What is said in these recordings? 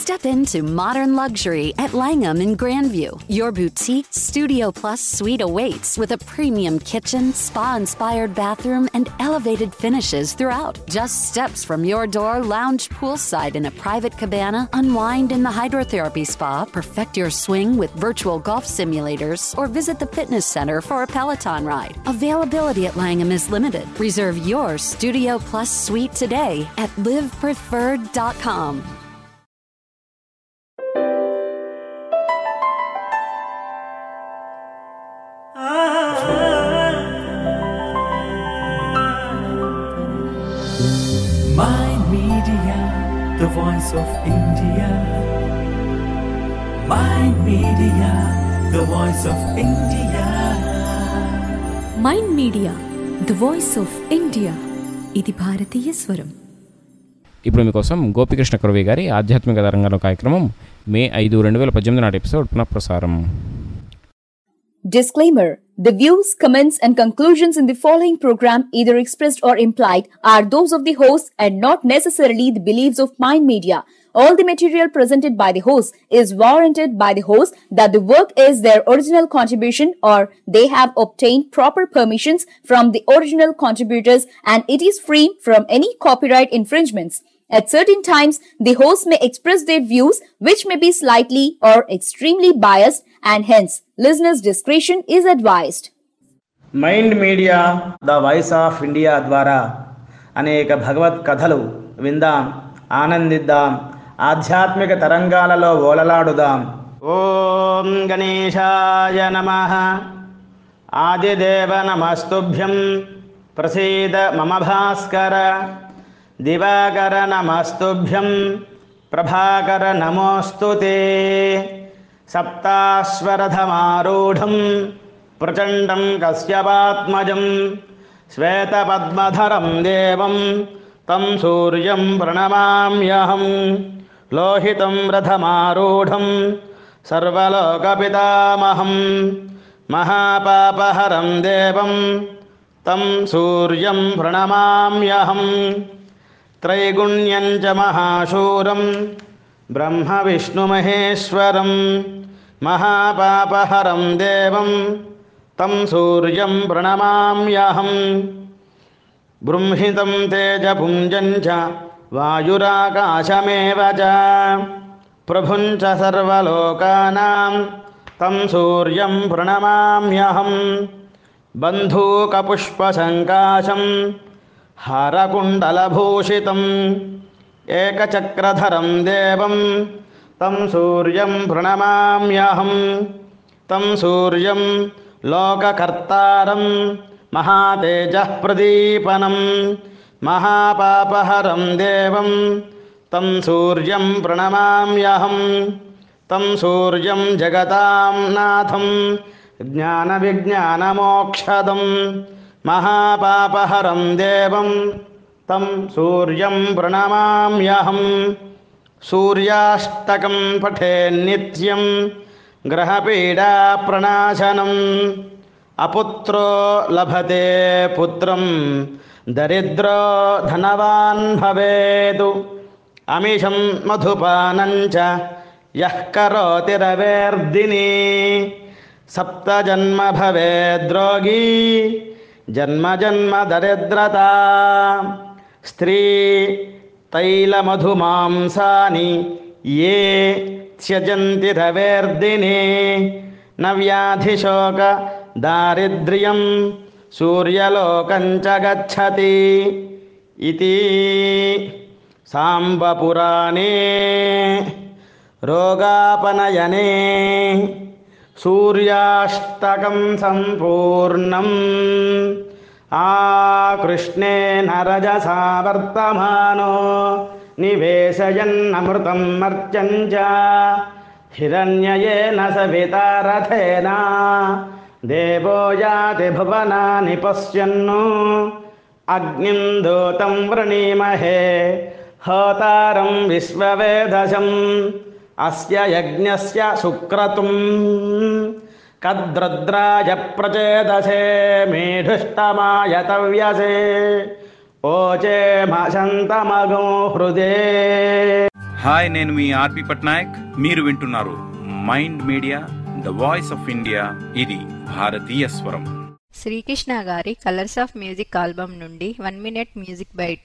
Step into modern luxury at Langham in Grandview. Your boutique Studio Plus suite awaits with a premium kitchen, spa inspired bathroom, and elevated finishes throughout. Just steps from your door, lounge poolside in a private cabana, unwind in the hydrotherapy spa, perfect your swing with virtual golf simulators, or visit the fitness center for a Peloton ride. Availability at Langham is limited. Reserve your Studio Plus suite today at livepreferred.com. My Media, the voice of India. My Media, the voice of India. Mind Media the voice of India ఇది భారతీయ స్వరం ఇప్పుడు మీకోసం గోపికృష్ణ కురవి గారి ఆధ్యాత్మిక తరంగంలో కార్యక్రమం మే ఐదు రెండు వేల పద్దెనిమిది నాటి ఎపిసోడ్ పునఃప్రసారం Disclaimer The views, comments, and conclusions in the following program, either expressed or implied, are those of the host and not necessarily the beliefs of Mind Media. All the material presented by the host is warranted by the host that the work is their original contribution or they have obtained proper permissions from the original contributors and it is free from any copyright infringements. At certain times, the host may express their views which may be slightly or extremely biased and hence listeners' discretion is advised. Mind Media the voice of India ద్వారా అనేక భగవత్ కథలు విందాం ఆనందిద్దాం ఆధ్యాత్మిక తరంగాలలో ఓలలాడుదాం ఓం గణేశాయ నమ ఆదిదేవ నమస్తుభ్యం ప్రసీద మమ భాస్కర దివాకర నమస్తుభ్యం ప్రభాకర నమోऽस्तु ते సప్తాశ్వరథమారూఢం ప్రచండం కశ్యపాత్మజం శ్వేతపద్మధరం దేవం తం సూర్యం ప్రణమామ్యహం లోహితం రథమారూఢం సర్వలోకపితామహం మహాపాపహరం దేవం తం సూర్యం ప్రణమామ్యహం त्रैगुण्यं च महाशूरं ब्रह्मविष्णुमहेश्वरं महापापहरं देवं तं सूर्यं प्रणमाम्यहं बृंहितं तेजपुञ्जं च वायुराकाशमेव च प्रभुं च सर्वलोकानां तं सूर्यं प्रणमाम्यहं बन्धूकपुष्पसङ्काशम् हारकुण्डलभूषितम् एकचक्रधरं देवं तं सूर्यं प्रणमाम्यहं तं सूर्यं लोककर्तारं महातेजः प्रदीपनं महापापहरं देवं तं सूर्यं प्रणमाम्यहं तं सूर्यं जगतां नाथं ज्ञानविज्ञानमोक्षदम् महापापहरं देवं तं सूर्यं प्रणमाम्यहं सूर्याष्टकं पठेन्नित्यं ग्रहपीडाप्रणाशनम् अपुत्रो लभते पुत्रं दरिद्रो धनवान् भवेत् अमिषं मधुपानं च यः करोति रवेर्दिनी सप्तजन्म भवेद्रोगी జన్మ జన్మ దరిద్రత స్త్రీ తైలమధుమాంసాని ఏ త్యజంతి రవేర్దినే న వ్యాధిశోక దారిద్ర్యం సూర్యలోకం చ గచ్చతి ఇది సాంబపురాణే రోగాపనయనే సూర్యాష్టకం సంపూర్ణం ఆ కృష్ణేన రజసా వర్తమానో నివేశయన్నమృతం మర్త్యం చ హిరణ్యయేన సవితా రథేన దేవో యాతి భువనాని పశ్యన్ను అగ్నిం దూతం వృణీమహే హోతారం విశ్వవేదశం అస్య యజ్ఞస్య సుక్రతుం కద్రద్రాయ ప్రచేదసే మేఢుష్టమాయతవ్యసే ఓచే మశంతమగో హృదే హాయ్ నేను మీ ఆర్పి పట్నాయక్ మీరు వింటున్నారు Mind Media the voice of India ఇది భారతీయ స్వరం శ్రీకృష్ణ గారి కలర్స్ ఆఫ్ మ్యూజిక్ ఆల్బమ్ నుండి one minute music bite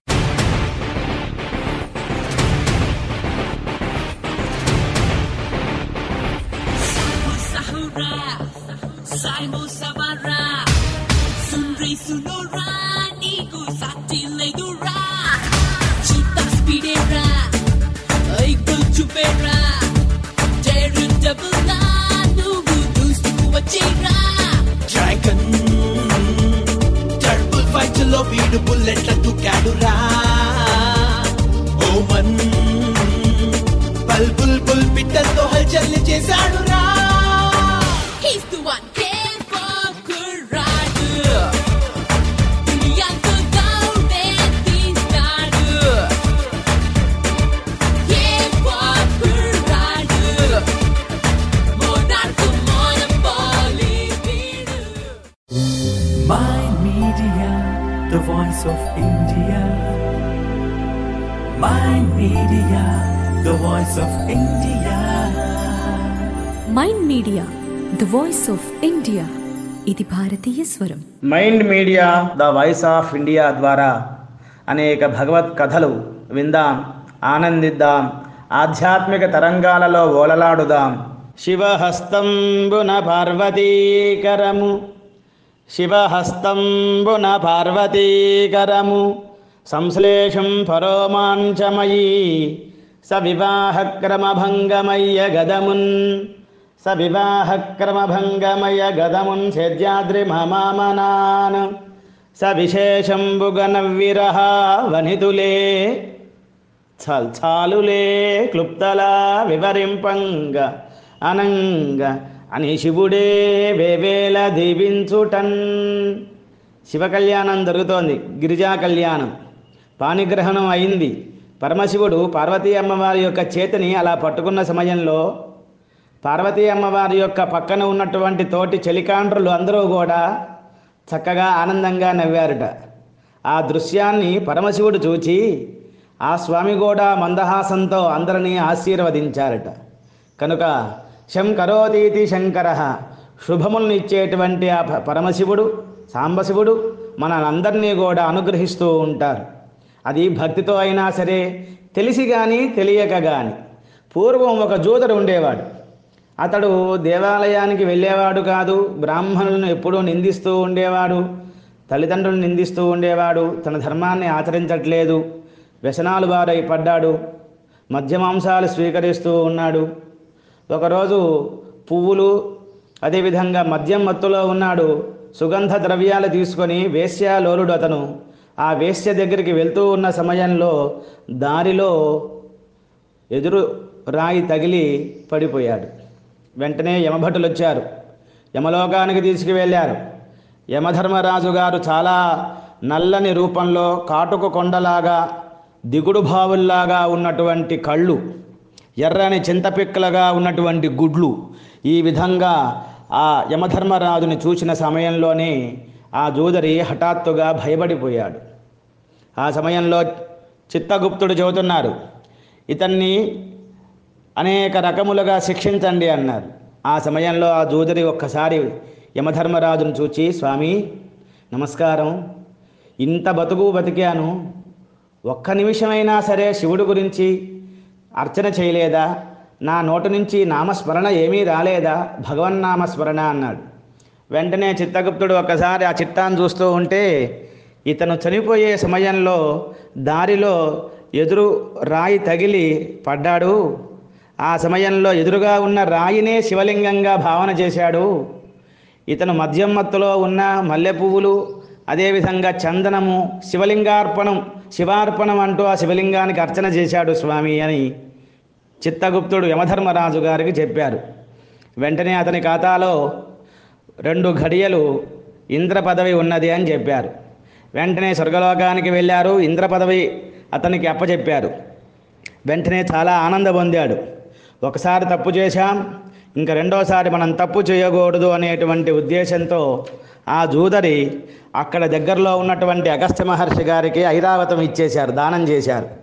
Saimo Sabara Sunri Sunora Niku Sati Legura Chita Speedera Eagle Chupera Jeru Dabula Nubu Dustu Wachira dragon టర్బుల్ fight లో వీడు బుల్లెట్ల దుకాడురా ఓమన్ బల్ bull బుల్ పిట్టలతో హల్చల్ చేశాడురా He's the one came for Kuradu Duniyanko Gaune Tinstadu Came for Kuradu Monarch Monopoly Vidu Mind Media, the voice of India. Mind Media, the voice of India. Mind Media the voice of India ఇది భారతీయ స్వరం Mind Media the voice of India ద్వారా అనేక భగవత్ కథలు విందాం ఆనందిద్దాం ఆధ్యాత్మిక తరంగాలలో ఓలలాడుదాం శివహస్తంబున పార్వతీకరము శివహస్తంబున పార్వతీకరము సంశ్లేషం పరోమాంచమయీ సవివాహక్రమభంగమయ్య గదమున్ సవివాహక్రమభంగమయ గదమున్ సేద్యాద్రి మమామనాన్ సవిశేషంబుగన విరహ వనితులే చాలులే క్లుప్తలా వివరింపంగ అనంగ అని శివుడే వేవేల దీవించుటన్ శివ కళ్యాణం జరుగుతోంది గిరిజా కళ్యాణం పాణిగ్రహణం అయింది పరమశివుడు పార్వతీ అమ్మవారి యొక్క చేతిని అలా పట్టుకున్న సమయంలో పార్వతీ అమ్మవారి యొక్క పక్కన ఉన్నటువంటి తోటి చెలికాండ్రులు అందరూ కూడా చక్కగా ఆనందంగా నవ్వారుట ఆ దృశ్యాన్ని పరమశివుడు చూచి ఆ స్వామి కూడా మందహాసంతో అందరినీ ఆశీర్వదించారట కనుక శం కరోతీతి శంకర శుభములను ఇచ్చేటువంటి ఆ ప- పరమశివుడు సాంబశివుడు మనందరినీ కూడా అనుగ్రహిస్తూ ఉంటారు అది భక్తితో అయినా సరే తెలిసి కానీ తెలియక కానీ పూర్వం ఒక జూదరు ఉండేవాడు అతడు దేవాలయానికి వెళ్ళేవాడు కాదు బ్రాహ్మణులను ఎప్పుడూ నిందిస్తూ ఉండేవాడు తల్లిదండ్రులను నిందిస్తూ ఉండేవాడు తన ధర్మాన్ని ఆచరించట్లేదు వ్యసనాలు బారై పడ్డాడు మద్యమాంసాలు స్వీకరిస్తూ ఉన్నాడు ఒకరోజు పువ్వులు అదేవిధంగా మద్యం మత్తులో ఉన్నాడు సుగంధ ద్రవ్యాలు తీసుకొని వేశ్యాలోలుడు అతను ఆ వేశ్య దగ్గరికి వెళ్తూ ఉన్న సమయంలో దారిలో ఎదురు రాయి తగిలి పడిపోయాడు వెంటనే యమభటులు వచ్చారు యమలోకానికి తీసుకువెళ్ళారు యమధర్మరాజు గారు చాలా నల్లని రూపంలో కాటుక కొండలాగా దిగుడు బావుల్లాగా ఉన్నటువంటి కళ్ళు ఎర్రని చింతపిక్కలుగా ఉన్నటువంటి గుడ్లు ఈ విధంగా ఆ యమధర్మరాజుని చూసిన సమయంలోనే ఆ జూదరి హఠాత్తుగా భయపడిపోయాడు ఆ సమయంలో చిత్తగుప్తుడు చెబుతున్నారు ఇతన్ని అనేక రకములుగా శిక్షించండి అన్నారు ఆ సమయంలో ఆ జూదరి ఒక్కసారి యమధర్మరాజును చూచి స్వామి నమస్కారం ఇంత బతుకు బతికాను ఒక్క నిమిషమైనా సరే శివుడు గురించి అర్చన చేయలేదా నా నోటి నుంచి నామస్మరణ ఏమీ రాలేదా భగవన్నామస్మరణ అన్నాడు వెంటనే చిత్తగుప్తుడు ఒక్కసారి ఆ చిట్టాన్ని చూస్తూ ఉంటే ఇతను చనిపోయే సమయంలో దారిలో ఎదురు రాయి తగిలి పడ్డాడు ఆ సమయంలో ఎదురుగా ఉన్న రాయినే శివలింగంగా భావన చేశాడు ఇతను మద్యం మత్తులో ఉన్న మల్లె పువ్వులు అదేవిధంగా చందనము శివలింగార్పణం శివార్పణం అంటూ ఆ శివలింగానికి అర్చన చేశాడు స్వామి అని చిత్తగుప్తుడు యమధర్మరాజు గారికి చెప్పారు వెంటనే అతని ఖాతాలో రెండు ఘడియలు ఇంద్ర పదవి ఉన్నది అని చెప్పారు వెంటనే స్వర్గలోకానికి వెళ్ళారు ఇంద్ర పదవి అతనికి అప్పచెప్పారు వెంటనే చాలా ఆనందం పొందాడు ఒకసారి తప్పు చేశాం ఇంకా రెండోసారి మనం తప్పు చేయకూడదు అనేటువంటి ఉద్దేశంతో ఆ జూదరి అక్కడ దగ్గరలో ఉన్నటువంటి అగస్త్య మహర్షి గారికి ఐరావతం ఇచ్చేశారు దానం చేశారు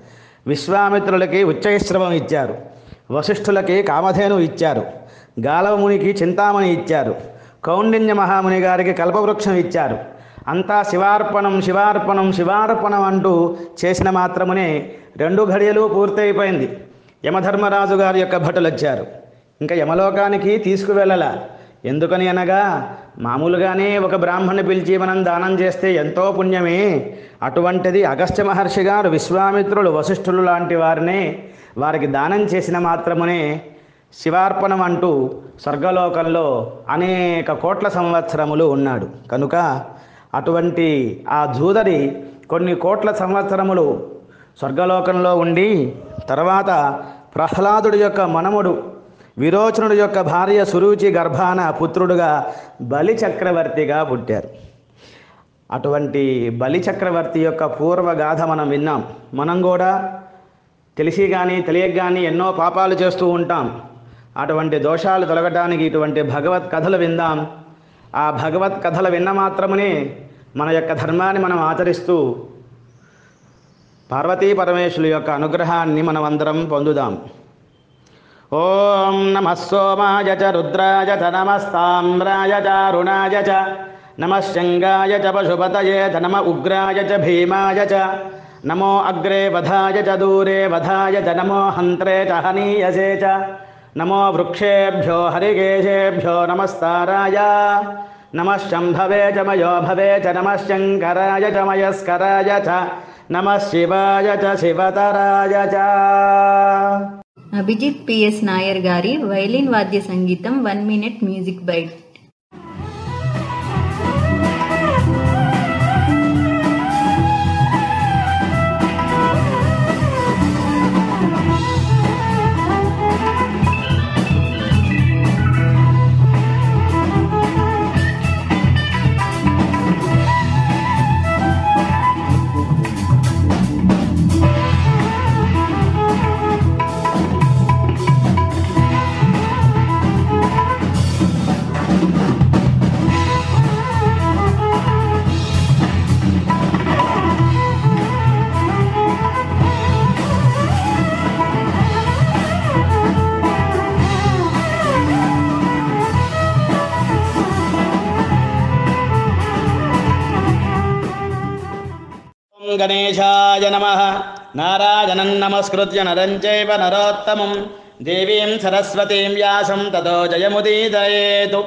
విశ్వామిత్రులకి ఉచ్చైశ్రవం ఇచ్చారు వశిష్ఠులకి కామధేను ఇచ్చారు గాలవమునికి చింతామణి ఇచ్చారు కౌండిన్య మహాముని గారికి కల్పవృక్షం ఇచ్చారు అంతా శివార్పణం శివార్పణం శివార్పణం అంటూ చేసిన మాత్రమునే రెండు ఘడియలు పూర్తయిపోయింది యమధర్మరాజు గారి యొక్క భటులు వచ్చారు ఇంకా యమలోకానికి తీసుకువెళ్ళలా ఎందుకని అనగా మామూలుగానే ఒక బ్రాహ్మణ్ణి పిలిచి మనం దానం చేస్తే ఎంతో పుణ్యమే అటువంటిది అగస్త్య మహర్షి గారు విశ్వామిత్రులు వశిష్ఠులు లాంటి వారినే వారికి దానం చేసిన మాత్రమునే శివార్పణం అంటూ స్వర్గలోకంలో అనేక కోట్ల సంవత్సరములు ఉన్నాడు కనుక అటువంటి ఆ జూదరి కొన్ని కోట్ల సంవత్సరములు స్వర్గలోకంలో ఉండి తర్వాత ప్రహ్లాదుడి యొక్క మనముడు విరోచనుడి యొక్క భార్య సురుచి గర్భాన పుత్రుడుగా బలి చక్రవర్తిగా పుట్టారు అటువంటి బలి చక్రవర్తి యొక్క పూర్వగాథ మనం విన్నాం మనం కూడా తెలిసి కానీ తెలియక కానీ ఎన్నో పాపాలు చేస్తూ ఉంటాం అటువంటి దోషాలు తొలగటానికి ఇటువంటి భగవత్ కథలు విందాం ఆ భగవత్ కథలు విన్న మాత్రమే మన యొక్క ధర్మాన్ని మనం ఆచరిస్తూ పార్వతీ పరమేశ్వరుల యొక్క అనుగ్రహాన్ని మనం అందరం పొందుదాం ఓం నమ సోమాయ చ రుద్రాయ చ నమస్తామ్రాయ చ అరుణాయ చ నమ శంగాయ చ పశుపతయే చ నమ ఉగ్రాయ చ భీమాయ చ నమో అగ్రే వధాయ చ దూరే వధాయ చ నమో హంత్రే చ హనీయసే చ నమో వృక్షేభ్యో హరికేశేభ్యో నమస్తారాయ నమ శంభవే చ మయో భవే చ నమ శంకరాయ చ మయస్కరాయ చ నమ శివాయ చ శివతరాయ చ అభిజిత్ పిఎస్ నాయర్ గారి వైలిన్ వాద్య సంగీతం వన్ మినిట్ మ్యూజిక్ బైట్ ఓం గణేశాయ నమ నారాయణం నమస్కృత్య నరం చైవ నరోత్తమం దేవీం సరస్వతీం వ్యాసం తతో జయముదీదయేతు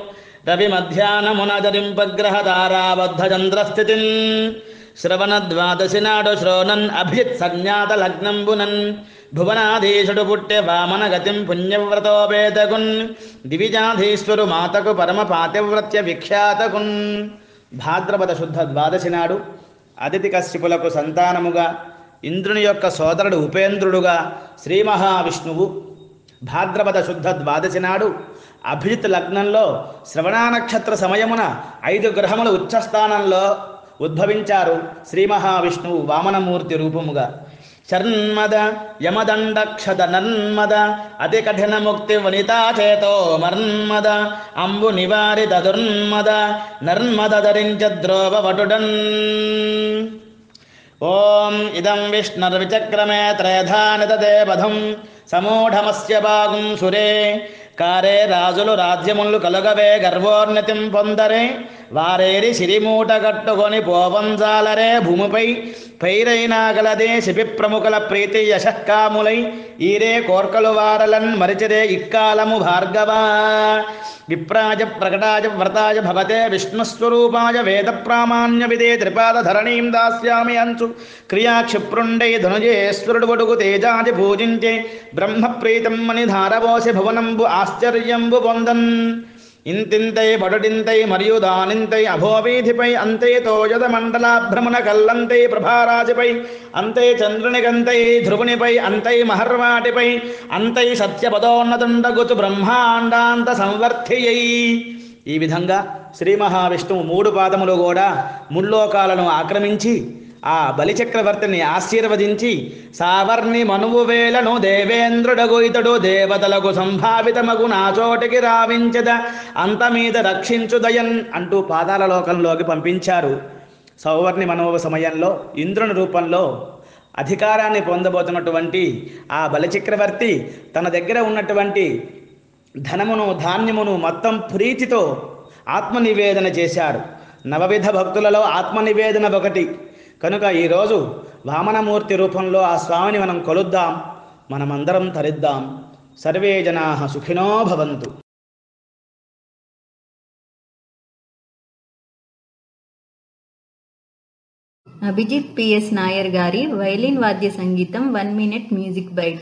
రవిమధ్యాహ్నమునజరింపగ్రహతారాబద్ధచంద్రస్థితిన్ శ్రవణద్వాదశి నాడు శ్రోణన్ అభిజిత్ సంజ్ఞాత లగ్నంబునన్ భువనాధీశుడు పుట్టె వామన గతిం పుణ్యవ్రతోపేతకున్ దివిజాధీశ్వరు మాతకు పరమ పాతివ్రత్య విఖ్యాతకున్ భాద్రపద శుద్ధ ద్వాదశి నాడు అతిథి కశ్యపులకు సంతానముగా ఇంద్రుని యొక్క సోదరుడు ఉపేంద్రుడుగా శ్రీ మహావిష్ణువు భాద్రపద శుద్ధ ద్వాదశి నాడు అభిజిత్ లగ్నంలో శ్రవణా నక్షత్ర సమయమున ఐదు గ్రహములు ఉచ్చస్థానంలో ఉద్భవించారు శ్రీ మహావిష్ణువు వామనమూర్తి రూపముగా శర్మద యమదండక్షద నన్మద అతి కఠిన ముక్తి వనితా చేతో మర్మద అంబు నివారిత దుర్మద నర్మద ధరించ ద్రోవ వటుడన్ ఓం ఇదం విష్ణుర్విచక్రమే త్రయధానితదే బధం సమూఢమస్య భాగం సురే కారే రాజులు రాజ్యములు కలుగవే గర్వోన్నతిం పొందరే వారేరి సిరిమూట కట్టుకొని పోవంజాలరే భూమిపై పైరైనా గలదే శిపి ప్రముఖుల ప్రీతి యశకాములై ఈరే కోర్కలు వారలన్ మరిచిరే ఇక్కాలము భార్గవా విప్రాజ ప్రకటాజ వ్రతాజ భవతే విష్ణుస్వరూపాయ వేద ప్రామాణ్య విదే త్రిపాద ధరణీం దాస్యామి అంచు క్రియా క్షిప్రుండై ధనుజేశ్వరుడు ఒడుగు తేజాది పూజించే బ్రహ్మ ప్రీతం మని ధారవోసి భువనంబు ఆశ్చర్యంబు పొందన్ ఇంతింతై బడుడింతై మరియు దానింతై అభోవీధిపై అంతే తోయద మండలాభ్రమణ కల్లంతై ప్రభారాజిపై అంతే చంద్రునికంతై ధ్రువునిపై అంతై మహర్వాటిపై అంతై సత్యపదోన్నతుండగుచు బ్రహ్మాండాంత సంవర్ధియై ఈ విధంగా శ్రీ మహావిష్ణువు మూడు పాదములు కూడా ముల్లోకాలను ఆక్రమించి ఆ బలిచక్రవర్తిని ఆశీర్వదించి సావర్ణి మనువు వేలను దేవేంద్రుడగు ఇతడు దేవతలకు సంభావితమగు నా చోటికి రావించద అంత మీద రక్షించుదయన్ అంటూ పాదాల లోకంలోకి పంపించారు సౌవర్ణి మనోవ సమయంలో ఇంద్రుని రూపంలో అధికారాన్ని పొందబోతున్నటువంటి ఆ బలిచక్రవర్తి తన దగ్గర ఉన్నటువంటి ధనమును ధాన్యమును మొత్తం ప్రీతితో ఆత్మనివేదన చేశారు నవవిధ భక్తులలో ఆత్మనివేదన ఒకటి కనుక ఈరోజు వామనమూర్తి రూపంలో ఆ స్వామిని మనం కొలుద్దాం మనమందరం తరిద్దాం సర్వే జనా సుఖినో భవంతు అభిజిత్ పిఎస్ నాయర్ గారి వైలిన్ వాద్య సంగీతం వన్ మినిట్ మ్యూజిక్ బైట్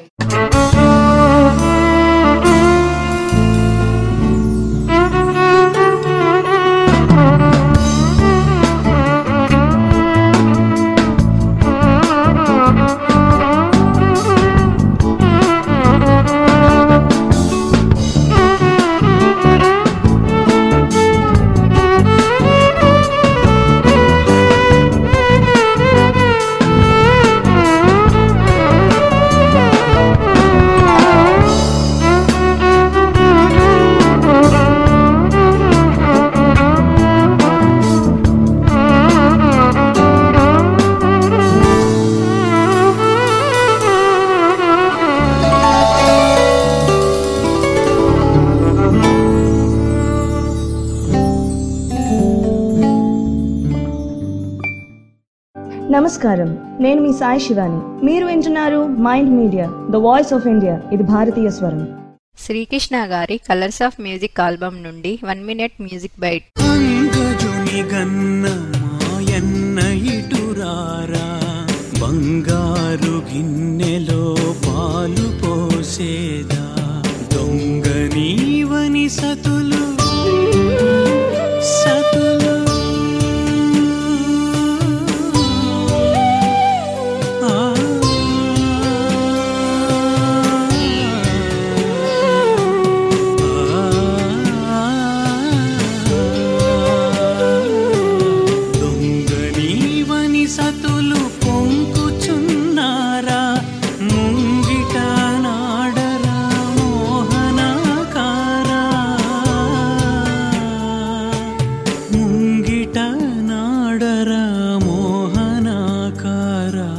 నమస్కారం నేను మీ సాయి శివాని మీరు వింటున్నారు Mind Media the voice of India ఇది భారతీయ స్వరం శ్రీకృష్ణ గారి కలర్స్ ఆఫ్ మ్యూజిక్ ఆల్బమ్ నుండి వన్ మినిట్ మ్యూజిక్ బైట్ అంగజుని గన్న మాయన్న ఇటురారా బంగారు గిన్నెలో పాలు పోసేదా దొంగ నీవని సతులు సతులు ఆ దొంగ నీవని సతులు పొంకుచున్నారా ముంగిట నాడరా మోహనాకారా ముంగిట నాడరా మోహనాకారా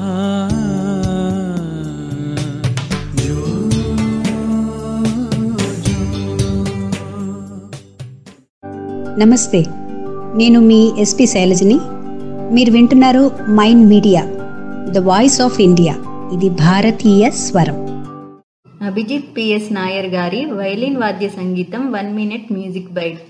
జో నమస్తే నేను మీ ఎస్పి శైలజని మీరు వింటున్నారు Mind Media the voice of India ఇది భారతీయ స్వరం అభిజిత్ పిఎస్ నాయర్ గారి వైలిన్ వాద్య సంగీతం one minute music bite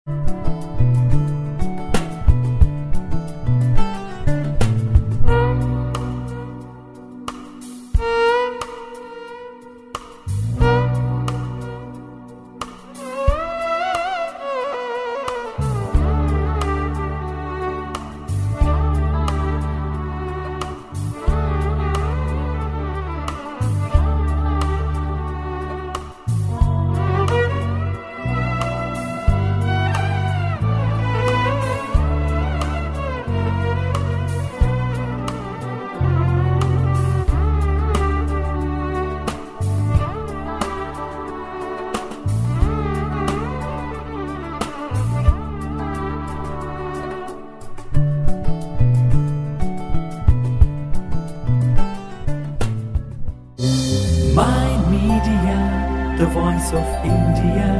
Mind Media, the voice of India.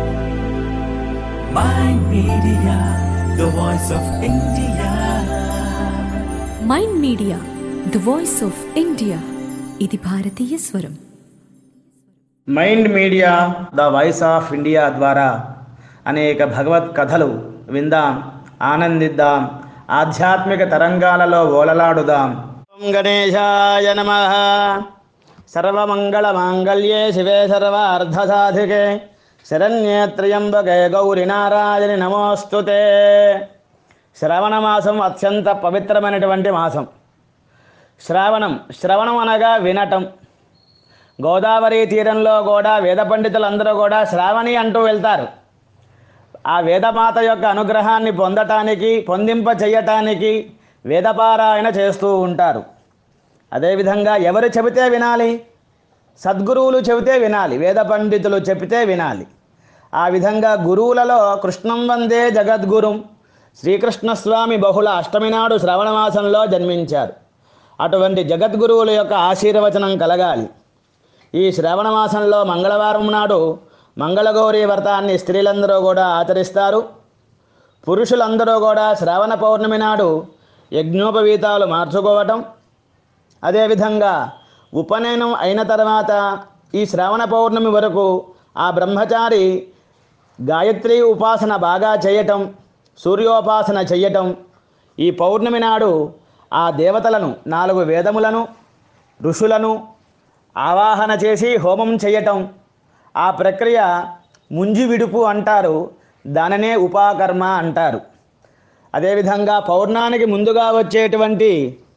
Mind Media, the voice of India. Mind Media the voice of India ఇది భారతీయ స్వరం Mind Media the voice of India ద్వారా అనేక భగవత్ కథలు విందాం ఆనందిద్దాం ఆధ్యాత్మిక తరంగాలలో ఓలలాడుదాం ఓం గణేశాయ నమ సర్వమంగళ మాంగళ్యే శివే సర్వార్ధసాధికే శరణ్యే త్ర్యంబకే గౌరి నారాయణి నమోస్తుతే శ్రవణ మాసం అత్యంత పవిత్రమైనటువంటి మాసం శ్రావణం శ్రవణం అనగా వినటం గోదావరి తీరంలో కూడా వేద పండితులందరూ కూడా శ్రావణి అంటూ వెళ్తారు ఆ వేదమాత యొక్క అనుగ్రహాన్ని పొందటానికి పొందింప చెయ్యటానికి వేదపారాయణ చేస్తూ ఉంటారు అదేవిధంగా ఎవరు చెబితే వినాలి సద్గురువులు చెబితే వినాలి వేద పండితులు చెబితే వినాలి ఆ విధంగా గురువులలో కృష్ణం వందే జగద్గురుం శ్రీకృష్ణస్వామి బహుళ అష్టమి నాడు శ్రవణ మాసంలో జన్మించారు అటువంటి జగద్గురువుల యొక్క ఆశీర్వచనం కలగాలి ఈ శ్రావణ మాసంలో మంగళవారం నాడు మంగళగౌరి వ్రతాన్ని స్త్రీలందరూ కూడా ఆచరిస్తారు పురుషులందరూ కూడా శ్రావణ పౌర్ణమి నాడు యజ్ఞోపవీతాలు మార్చుకోవటం అదేవిధంగా ఉపనయనం అయిన తర్వాత ఈ శ్రావణ పౌర్ణమి వరకు ఆ బ్రహ్మచారి గాయత్రి ఉపాసన బాగా చేయటం సూర్యోపాసన చెయ్యటం ఈ పౌర్ణమి నాడు ఆ దేవతలను నాలుగు వేదములను ఋషులను ఆవాహన చేసి హోమం చేయటం ఆ ప్రక్రియ ముంజి విడుపు అంటారు దానినే ఉపాకర్మ అంటారు అదేవిధంగా పౌర్ణానికి ముందుగా వచ్చేటువంటి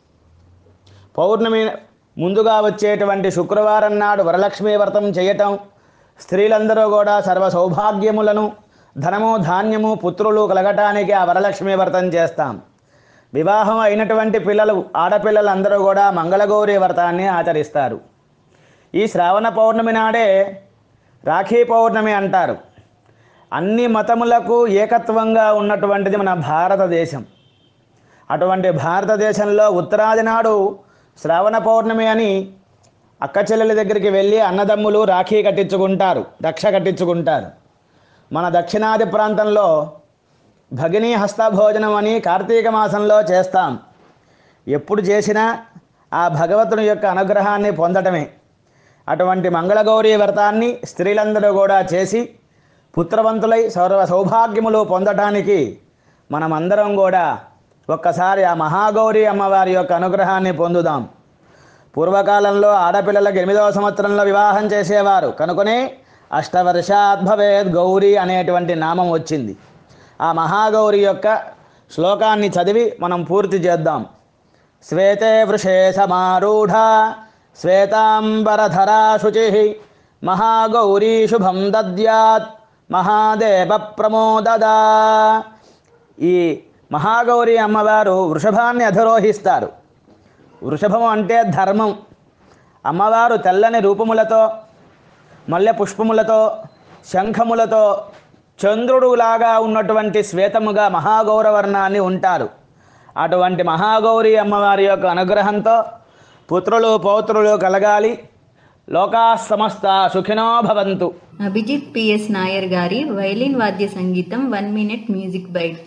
పౌర్ణమి ముందుగా వచ్చేటువంటి శుక్రవారం నాడు వరలక్ష్మీ వ్రతం చేయటం స్త్రీలందరూ కూడా సర్వ సౌభాగ్యములను ధనము ధాన్యము పుత్రులు కలగటానికి ఆ వరలక్ష్మీ వ్రతం చేస్తాం వివాహం అయినటువంటి పిల్లలు ఆడపిల్లలందరూ కూడా మంగళగౌరి వ్రతాన్ని ఆచరిస్తారు ఈ శ్రావణ పౌర్ణమి నాడే రాఖీ పౌర్ణమి అంటారు అన్ని మతములకు ఏకత్వంగా ఉన్నటువంటిది మన భారతదేశం అటువంటి భారతదేశంలో ఉత్తరాది నాడు శ్రావణ పౌర్ణమి అని అక్క చెల్లెల దగ్గరికి వెళ్ళి అన్నదమ్ములు రాఖీ కట్టించుకుంటారు రక్ష కట్టించుకుంటారు మన దక్షిణాది ప్రాంతంలో భగినీ హస్తభోజనం అని కార్తీక మాసంలో చేస్తాం ఎప్పుడు చేసినా ఆ భగవంతుని యొక్క అనుగ్రహాన్ని పొందటమే అటువంటి మంగళగౌరీ వ్రతాన్ని స్త్రీలందరూ కూడా చేసి పుత్రవంతులై సౌరవ సౌభాగ్యములు పొందటానికి మనమందరం కూడా ఒక్కసారి ఆ మహాగౌరి అమ్మవారి యొక్క అనుగ్రహాన్ని పొందుదాం పూర్వకాలంలో ఆడపిల్లలకు ఎనిమిదవ సంవత్సరంలో వివాహం చేసేవారు కనుకనే అష్టవర్షాత్ భవేద్ గౌరీ అనేటువంటి నామం వచ్చింది ఆ మహాగౌరి యొక్క శ్లోకాన్ని చదివి మనం పూర్తి చేద్దాం శ్వేతే వృషే సమారూఢ శ్వేతాంబరధరా శుచి మహాగౌరీ శుభం దద్యాత్ మహాదేవ ప్రమోదదా ఈ మహాగౌరి అమ్మవారు వృషభాన్ని అధిరోహిస్తారు వృషభము అంటే ధర్మం అమ్మవారు తెల్లని రూపములతో మల్లె పుష్పములతో శంఖములతో చంద్రుడులాగా ఉన్నటువంటి శ్వేతముగా మహాగౌరవర్ణాన్ని ఉంటారు అటువంటి మహాగౌరి అమ్మవారి యొక్క అనుగ్రహంతో పుత్రులు పౌత్రులు కలగాలి లోకా సమస్త సుఖినో భవంతు అభిజిత్ పిఎస్ నాయర్ గారి వైలిన్ వాద్య సంగీతం one minute music bite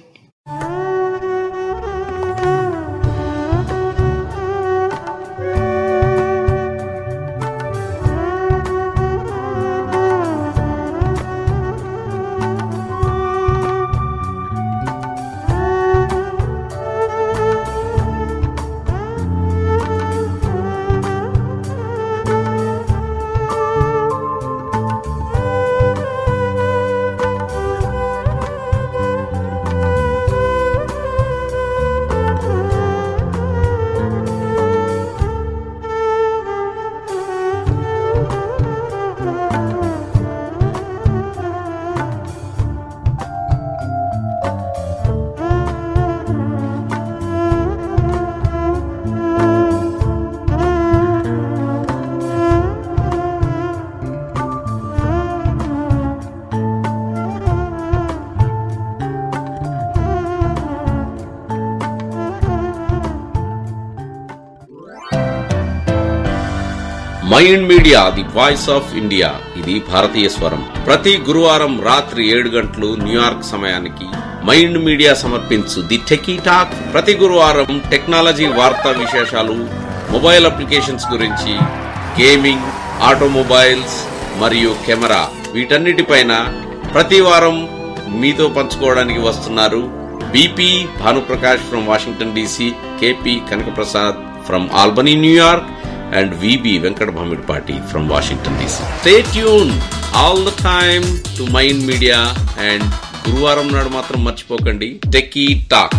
Mind Media the voice of India ఇది భారతీయ స్వరం ప్రతి గురువారం రాత్రి ఏడు గంటలు న్యూయార్క్ సమయానికి మైండ్ మీడియా సమర్పించు ది టెకీ టాక్ ప్రతి గురువారం టెక్నాలజీ వార్తా విశేషాలు మొబైల్ అప్లికేషన్స్ గురించి గేమింగ్ ఆటోమొబైల్స్ మరియు కెమెరా వీటన్నిటిపైన ప్రతి వారం మీతో పంచుకోవడానికి వస్తున్నారు BP Bhanuprakash from Washington DC KP Kanakaprasad from Albany New York and VB Venkat Bhamidpati from Washington DC. Stay tuned all the time to Mind Media and గురువారం నాడు మాత్రం మర్చిపోకండి techie talk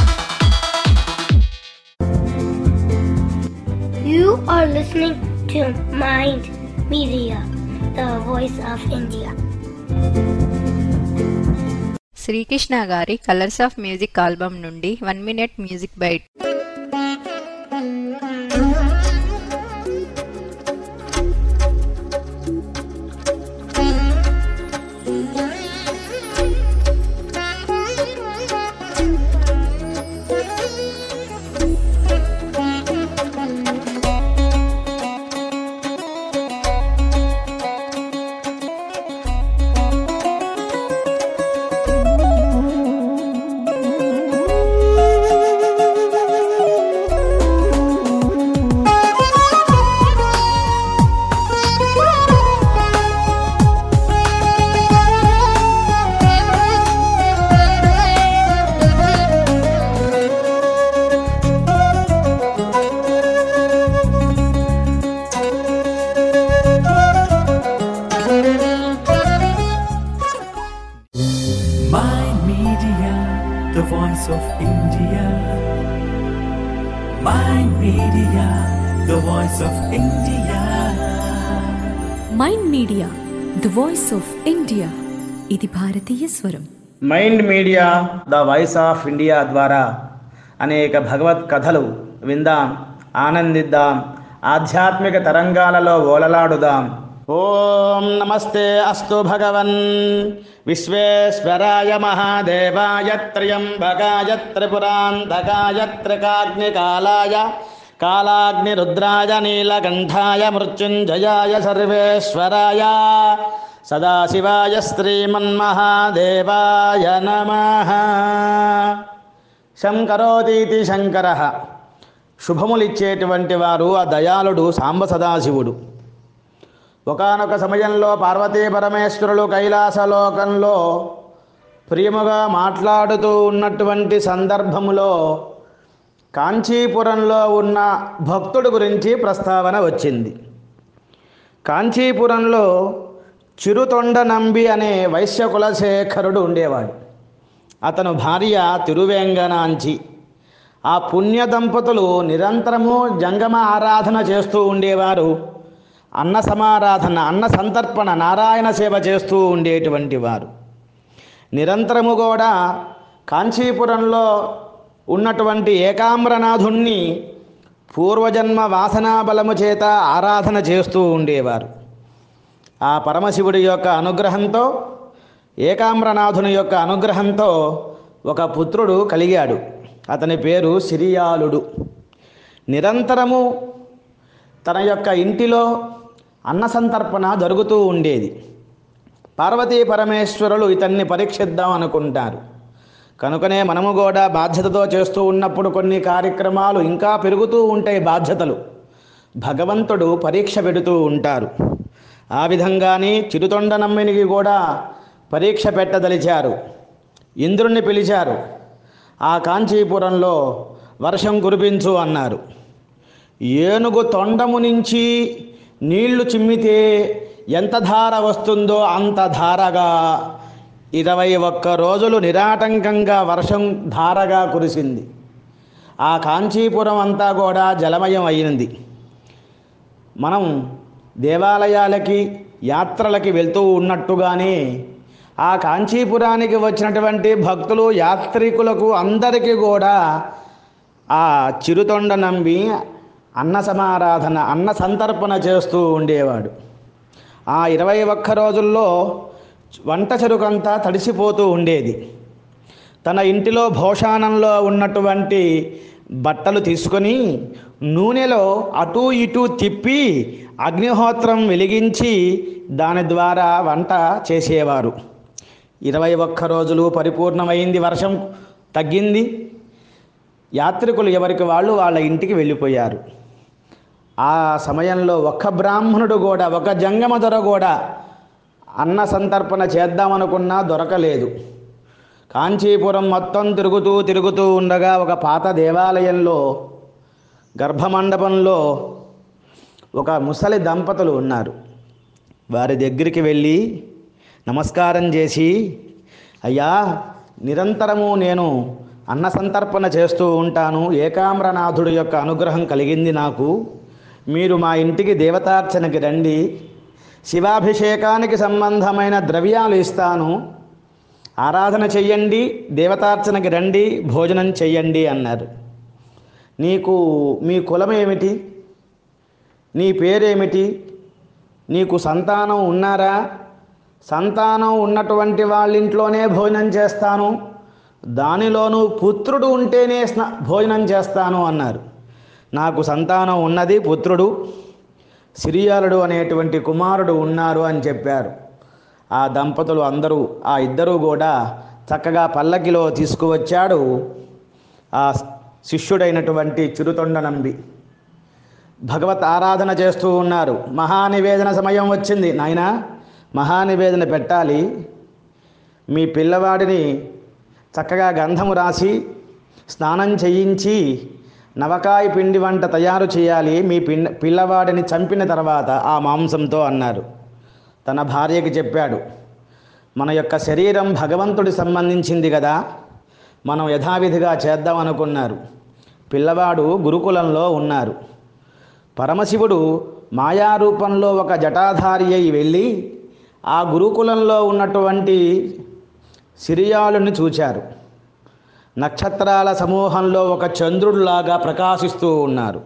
You are listening to Mind Media, the voice of India. Srikrishna గారి colours of music album నుండి one minute music bite voice of India. Mind Media, the voice of India. Mind Media the voice of India ఇది భారతీయ స్వరం Mind Media the voice of India ద్వారా అనేక భగవత్ కథలు విందాం ఆనందిద్దాం ఆధ్యాత్మిక తరంగాలలో ఓలలాడుదాం ఓం నమస్తే అస్తు భగవన్ విశ్వేశ్వరాయ మహాదేవాయ త్ర్యంబకాయ త్రిపురాంతకాయ త్రికాగ్నికాలాయ కాలాగ్నిరుద్రాయ నీలకంఠాయ మృత్యుంజయాయ సర్వేశ్వరాయ సదాశివాయ శ్రీమన్మహాదేవాయ నమ శంకరోతీతి శంకర శుభములిచ్చేటువంటి వారు ఆ దయాళుడు సాంబ సదాశివుడు ఒకానొక సమయంలో పార్వతీ పరమేశ్వరులు కైలాసలోకంలో ప్రియముగా మాట్లాడుతూ ఉన్నటువంటి సందర్భములో కాంచీపురంలో ఉన్న భక్తుడు గురించి ప్రస్తావన వచ్చింది కాంచీపురంలో చిరుతొండ నంబి అనే వైశ్య కులశేఖరుడు ఉండేవాడు అతను భార్య తిరువేంగనాంచి ఆ పుణ్య దంపతులు నిరంతరము జంగమ ఆరాధన చేస్తూ ఉండేవారు అన్న సమారాధన అన్న సంతర్పణ నారాయణ సేవ చేస్తూ ఉండేటువంటి వారు నిరంతరము కూడా కాంచీపురంలో ఉన్నటువంటి ఏకామ్రనాథుణ్ణి పూర్వజన్మ వాసనా బలము చేత ఆరాధన చేస్తూ ఉండేవారు ఆ పరమశివుడి యొక్క అనుగ్రహంతో ఏకామ్రనాథుని యొక్క అనుగ్రహంతో ఒక పుత్రుడు కలిగాడు అతని పేరు సిరియాలుడు నిరంతరము తన యొక్క ఇంటిలో అన్న సంతర్పణ జరుగుతూ ఉండేది పార్వతీ పరమేశ్వరులు ఇతన్ని పరీక్షిద్దాం అనుకుంటారు కనుకనే మనము కూడా బాధ్యతతో చేస్తూ ఉన్నప్పుడు కొన్ని కార్యక్రమాలు ఇంకా పెరుగుతూ ఉంటాయి బాధ్యతలు భగవంతుడు పరీక్ష పెడుతూ ఉంటారు ఆ విధంగానే చిరుతొండ నమ్మినికి కూడా పరీక్ష పెట్టదలిచారు ఇంద్రుణ్ణి పిలిచారు ఆ కాంచీపురంలో వర్షం కురిపించు అన్నారు ఏనుగు తొండము నుంచి నీళ్లు చిమ్మితే ఎంత ధార వస్తుందో అంత ధారగా ఇరవై ఒక్క రోజులు నిరాటంకంగా వర్షం ధారగా కురిసింది ఆ కాంచీపురం అంతా కూడా జలమయం అయింది మనం దేవాలయాలకి యాత్రలకి వెళ్తూ ఉన్నట్టుగానే ఆ కాంచీపురానికి వచ్చినటువంటి భక్తులు యాత్రికులకు అందరికీ కూడా ఆ చిరుతొండ నంబి అన్న సమారాధన అన్న సంతర్పణ చేస్తూ ఉండేవాడు ఆ ఇరవై ఒక్క రోజుల్లో వంట చెరుకంతా తడిసిపోతూ ఉండేది తన ఇంటిలో భోషానంలో ఉన్నటువంటి బట్టలు తీసుకొని నూనెలో అటూ ఇటూ తిప్పి అగ్నిహోత్రం వెలిగించి దాని ద్వారా వంట చేసేవారు ఇరవై ఒక్క రోజులు పరిపూర్ణమైంది వర్షం తగ్గింది యాత్రికులు ఎవరికి వాళ్ళు వాళ్ళ ఇంటికి వెళ్ళిపోయారు ఆ సమయంలో ఒక్క బ్రాహ్మణుడు కూడా ఒక జంగమ దొర కూడా అన్న సంతర్పణ చేద్దామనుకున్నా దొరకలేదు కాంచీపురం మొత్తం తిరుగుతూ తిరుగుతూ ఉండగా ఒక పాత దేవాలయంలో గర్భమండపంలో ఒక ముసలి దంపతులు ఉన్నారు వారి దగ్గరికి వెళ్ళి నమస్కారం చేసి అయ్యా నిరంతరము నేను అన్న సంతర్పణ చేస్తూ ఉంటాను ఏకామ్రనాథుడి యొక్క అనుగ్రహం కలిగింది నాకు మీరు మా ఇంటికి దేవతార్చనకి రండి శివాభిషేకానికి సంబంధమైన ద్రవ్యాలు ఇస్తాను ఆరాధన చెయ్యండి దేవతార్చనకి రండి భోజనం చెయ్యండి అన్నారు నీకు మీ కులం ఏమిటి నీ పేరేమిటి నీకు సంతానం ఉన్నారా సంతానం ఉన్నటువంటి వాళ్ళ ఇంట్లోనే భోజనం చేస్తాను దానిలోనూ పుత్రుడు ఉంటేనే స్న భోజనం చేస్తాను అన్నారు నాకు సంతానం ఉన్నది పుత్రుడు సిరియాలుడు అనేటువంటి కుమారుడు ఉన్నారు అని చెప్పారు ఆ దంపతులు అందరూ ఆ ఇద్దరూ కూడా చక్కగా పల్లకిలో తీసుకువచ్చాడు ఆ శిష్యుడైనటువంటి చిరుతొండ నంబి భగవత్ ఆరాధన చేస్తూ ఉన్నారు మహానివేదన సమయం వచ్చింది నాయన మహానివేదన పెట్టాలి మీ పిల్లవాడిని చక్కగా గంధము రాసి స్నానం చేయించి నవకాయ పిండి వంట తయారు చేయాలి మీ పిన్న పిల్లవాడిని చంపిన తర్వాత ఆ మాంసంతో అన్నారు తన భార్యకి చెప్పాడు మన యొక్క శరీరం భగవంతుడి సంబంధించింది కదా మనం యథావిధిగా చేద్దాం అనుకున్నారు పిల్లవాడు గురుకులంలో ఉన్నారు పరమశివుడు మాయారూపంలో ఒక జటాధారి అయి వెళ్ళి ఆ గురుకులంలో ఉన్నటువంటి సిరియాలుని చూచారు నక్షత్రాల సమూహంలో ఒక చంద్రుడిలాగా ప్రకాశిస్తూ ఉన్నారు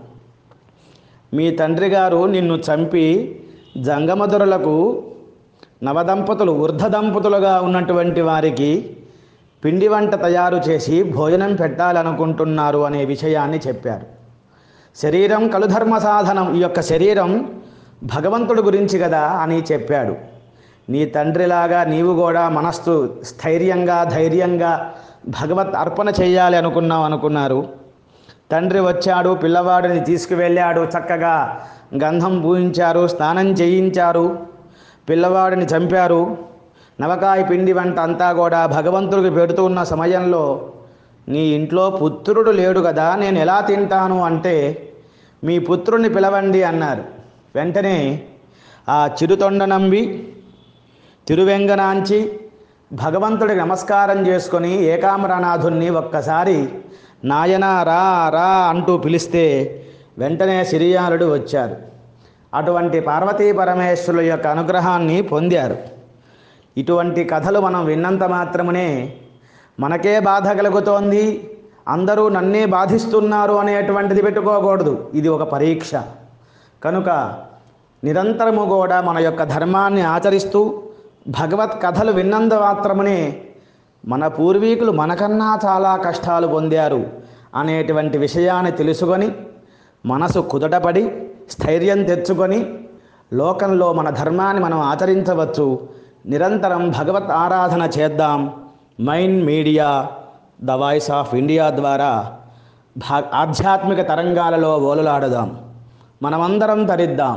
మీ తండ్రి గారు నిన్ను చంపి జంగమధురులకు నవదంపతులు వృద్ధ దంపతులుగా ఉన్నటువంటి వారికి పిండి వంట తయారు చేసి భోజనం పెట్టాలనుకుంటున్నారు అనే విషయాన్ని చెప్పారు శరీరం కలుధర్మ సాధనం ఈ యొక్క శరీరం భగవంతుడి గురించి కదా అని చెప్పాడు నీ తండ్రిలాగా నీవు కూడా మనస్సు స్థైర్యంగా ధైర్యంగా భగవత్ అర్పణ చేయాలి అనుకున్నావు అనుకున్నారు తండ్రి వచ్చాడు పిల్లవాడిని తీసుకువెళ్ళాడు చక్కగా గంధం పూయించారు స్నానం చేయించారు పిల్లవాడిని చంపారు నవకాయ పిండి వంట అంతా కూడా భగవంతుడికి పెడుతూ ఉన్న సమయంలో నీ ఇంట్లో పుత్రుడు లేడు కదా నేను ఎలా తింటాను అంటే మీ పుత్రుణ్ణి పిలవండి అన్నారు వెంటనే ఆ చిరుతొండ నంబి తిరువెంగనాంచి భగవంతుడికి నమస్కారం చేసుకొని ఏకామరనాథుణ్ణి ఒక్కసారి నాయనా రా రా అంటూ పిలిస్తే వెంటనే సిరియాలుడు వచ్చారు అటువంటి పార్వతీ పరమేశ్వరుల యొక్క అనుగ్రహాన్ని పొందారు ఇటువంటి కథలు మనం విన్నంత మాత్రమునే మనకే బాధ కలుగుతోంది అందరూ నన్నే బాధిస్తున్నారు అనేటువంటిది పెట్టుకోకూడదు ఇది ఒక పరీక్ష కనుక నిరంతరము కూడా మన యొక్క ధర్మాన్ని ఆచరిస్తూ భగవత్ కథలు విన్నంత మాత్రమునే మన పూర్వీకులు మనకన్నా చాలా కష్టాలు పొందారు అనేటువంటి విషయాన్ని తెలుసుకొని మనసు కుదటపడి స్థైర్యం తెచ్చుకొని లోకంలో మన ధర్మాన్ని మనం ఆచరించవచ్చు నిరంతరం భగవత్ ఆరాధన చేద్దాం Mind Media the voice of India ద్వారా భా ఆధ్యాత్మిక తరంగాలలో ఓలలాడుదాం మనమందరం తరిద్దాం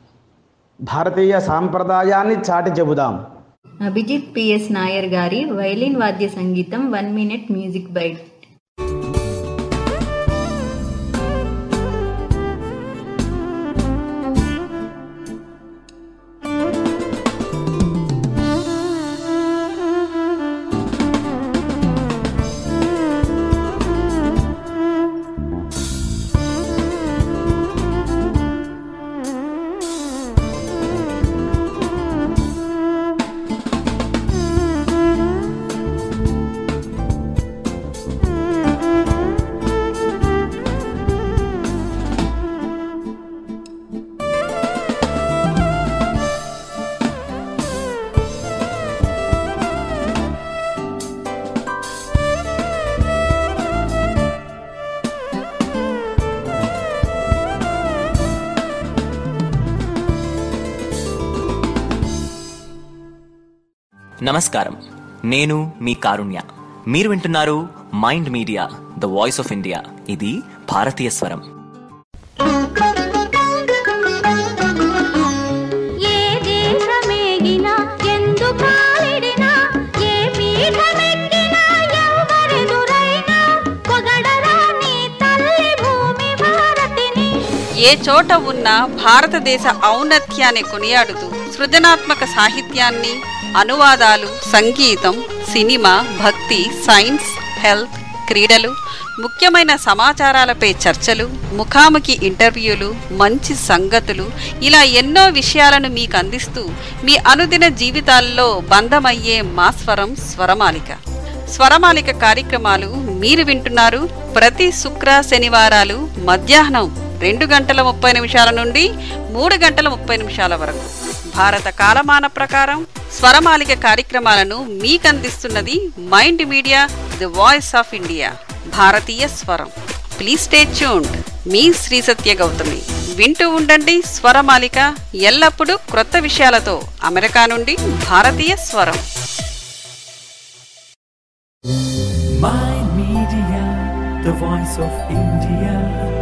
భారతీయ సాంప్రదాయాన్ని చాటి చెబుదాం అభిజిత్ పిఎస్ నాయర్ గారి వైలిన్ వాద్య సంగీతం వన్ మినిట్ మ్యూజిక్ బైట్ నమస్కారం నేను మీ కారుణ్య మీరు వింటున్నారు Mind Media the voice of India ఇది భారతీయ స్వరం ఏ దేశమేగినా ఎందు కాలిడినా ఏ పీఠమెక్కినా ఎవరెదురైనా పొగడరా నీ తల్లి భూమి భారతిని ఏ చోట ఉన్న భారతదేశ ఔన్నత్యాన్ని కొనియాడుతూ సృజనాత్మక సాహిత్యాన్ని అనువాదాలు సంగీతం సినిమా భక్తి సైన్స్ హెల్త్ క్రీడలు ముఖ్యమైన సమాచారాలపై చర్చలు ముఖాముఖి ఇంటర్వ్యూలు మంచి సంగతులు ఇలా ఎన్నో విషయాలను మీకు అందిస్తూ మీ అనుదిన జీవితాల్లో బంధమయ్యే మా స్వరం స్వరమాలిక స్వరమాలిక కార్యక్రమాలు మీరు వింటున్నారు ప్రతి శుక్ర శనివారాలు మధ్యాహ్నం రెండు గంటల ముప్పై నిమిషాల నుండి మూడు గంటల ముప్పై నిమిషాల వరకు భారత కాలమాన ప్రకారం స్వరమాలిక కార్యక్రమాలను మీకు అందిస్తున్నది Mind Media the voice of India భారతీయ స్వరం ప్లీజ్ స్టే ట్యూన్డ్ మీ శ్రీ సత్య గౌతమి వింటూ ఉండండి స్వరమాలిక ఎల్లప్పుడూ క్రొత్త విషయాలతో అమెరికా నుండి భారతీయ స్వరం Mind Media, the voice of India.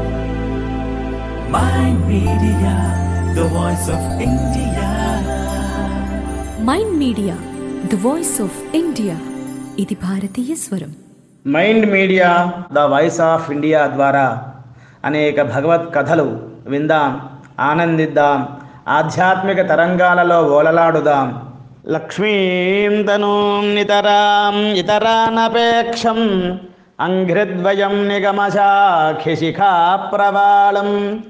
Mind Media, the voice of India. Mind Media the voice of India ఇది భారతీయ స్వరం Mind Media the voice of India ద్వారా అనేక భగవత్ కథలు విందాం ఆనందిద్దాం ఆధ్యాత్మిక తరంగాలలో ఓలలాడుదాం లక్ష్మీం తనూం నితరాం ఇతరానపేక్షం అంఘ్రిద్వయం నిగమశాఖిశిఖా ప్రవాళం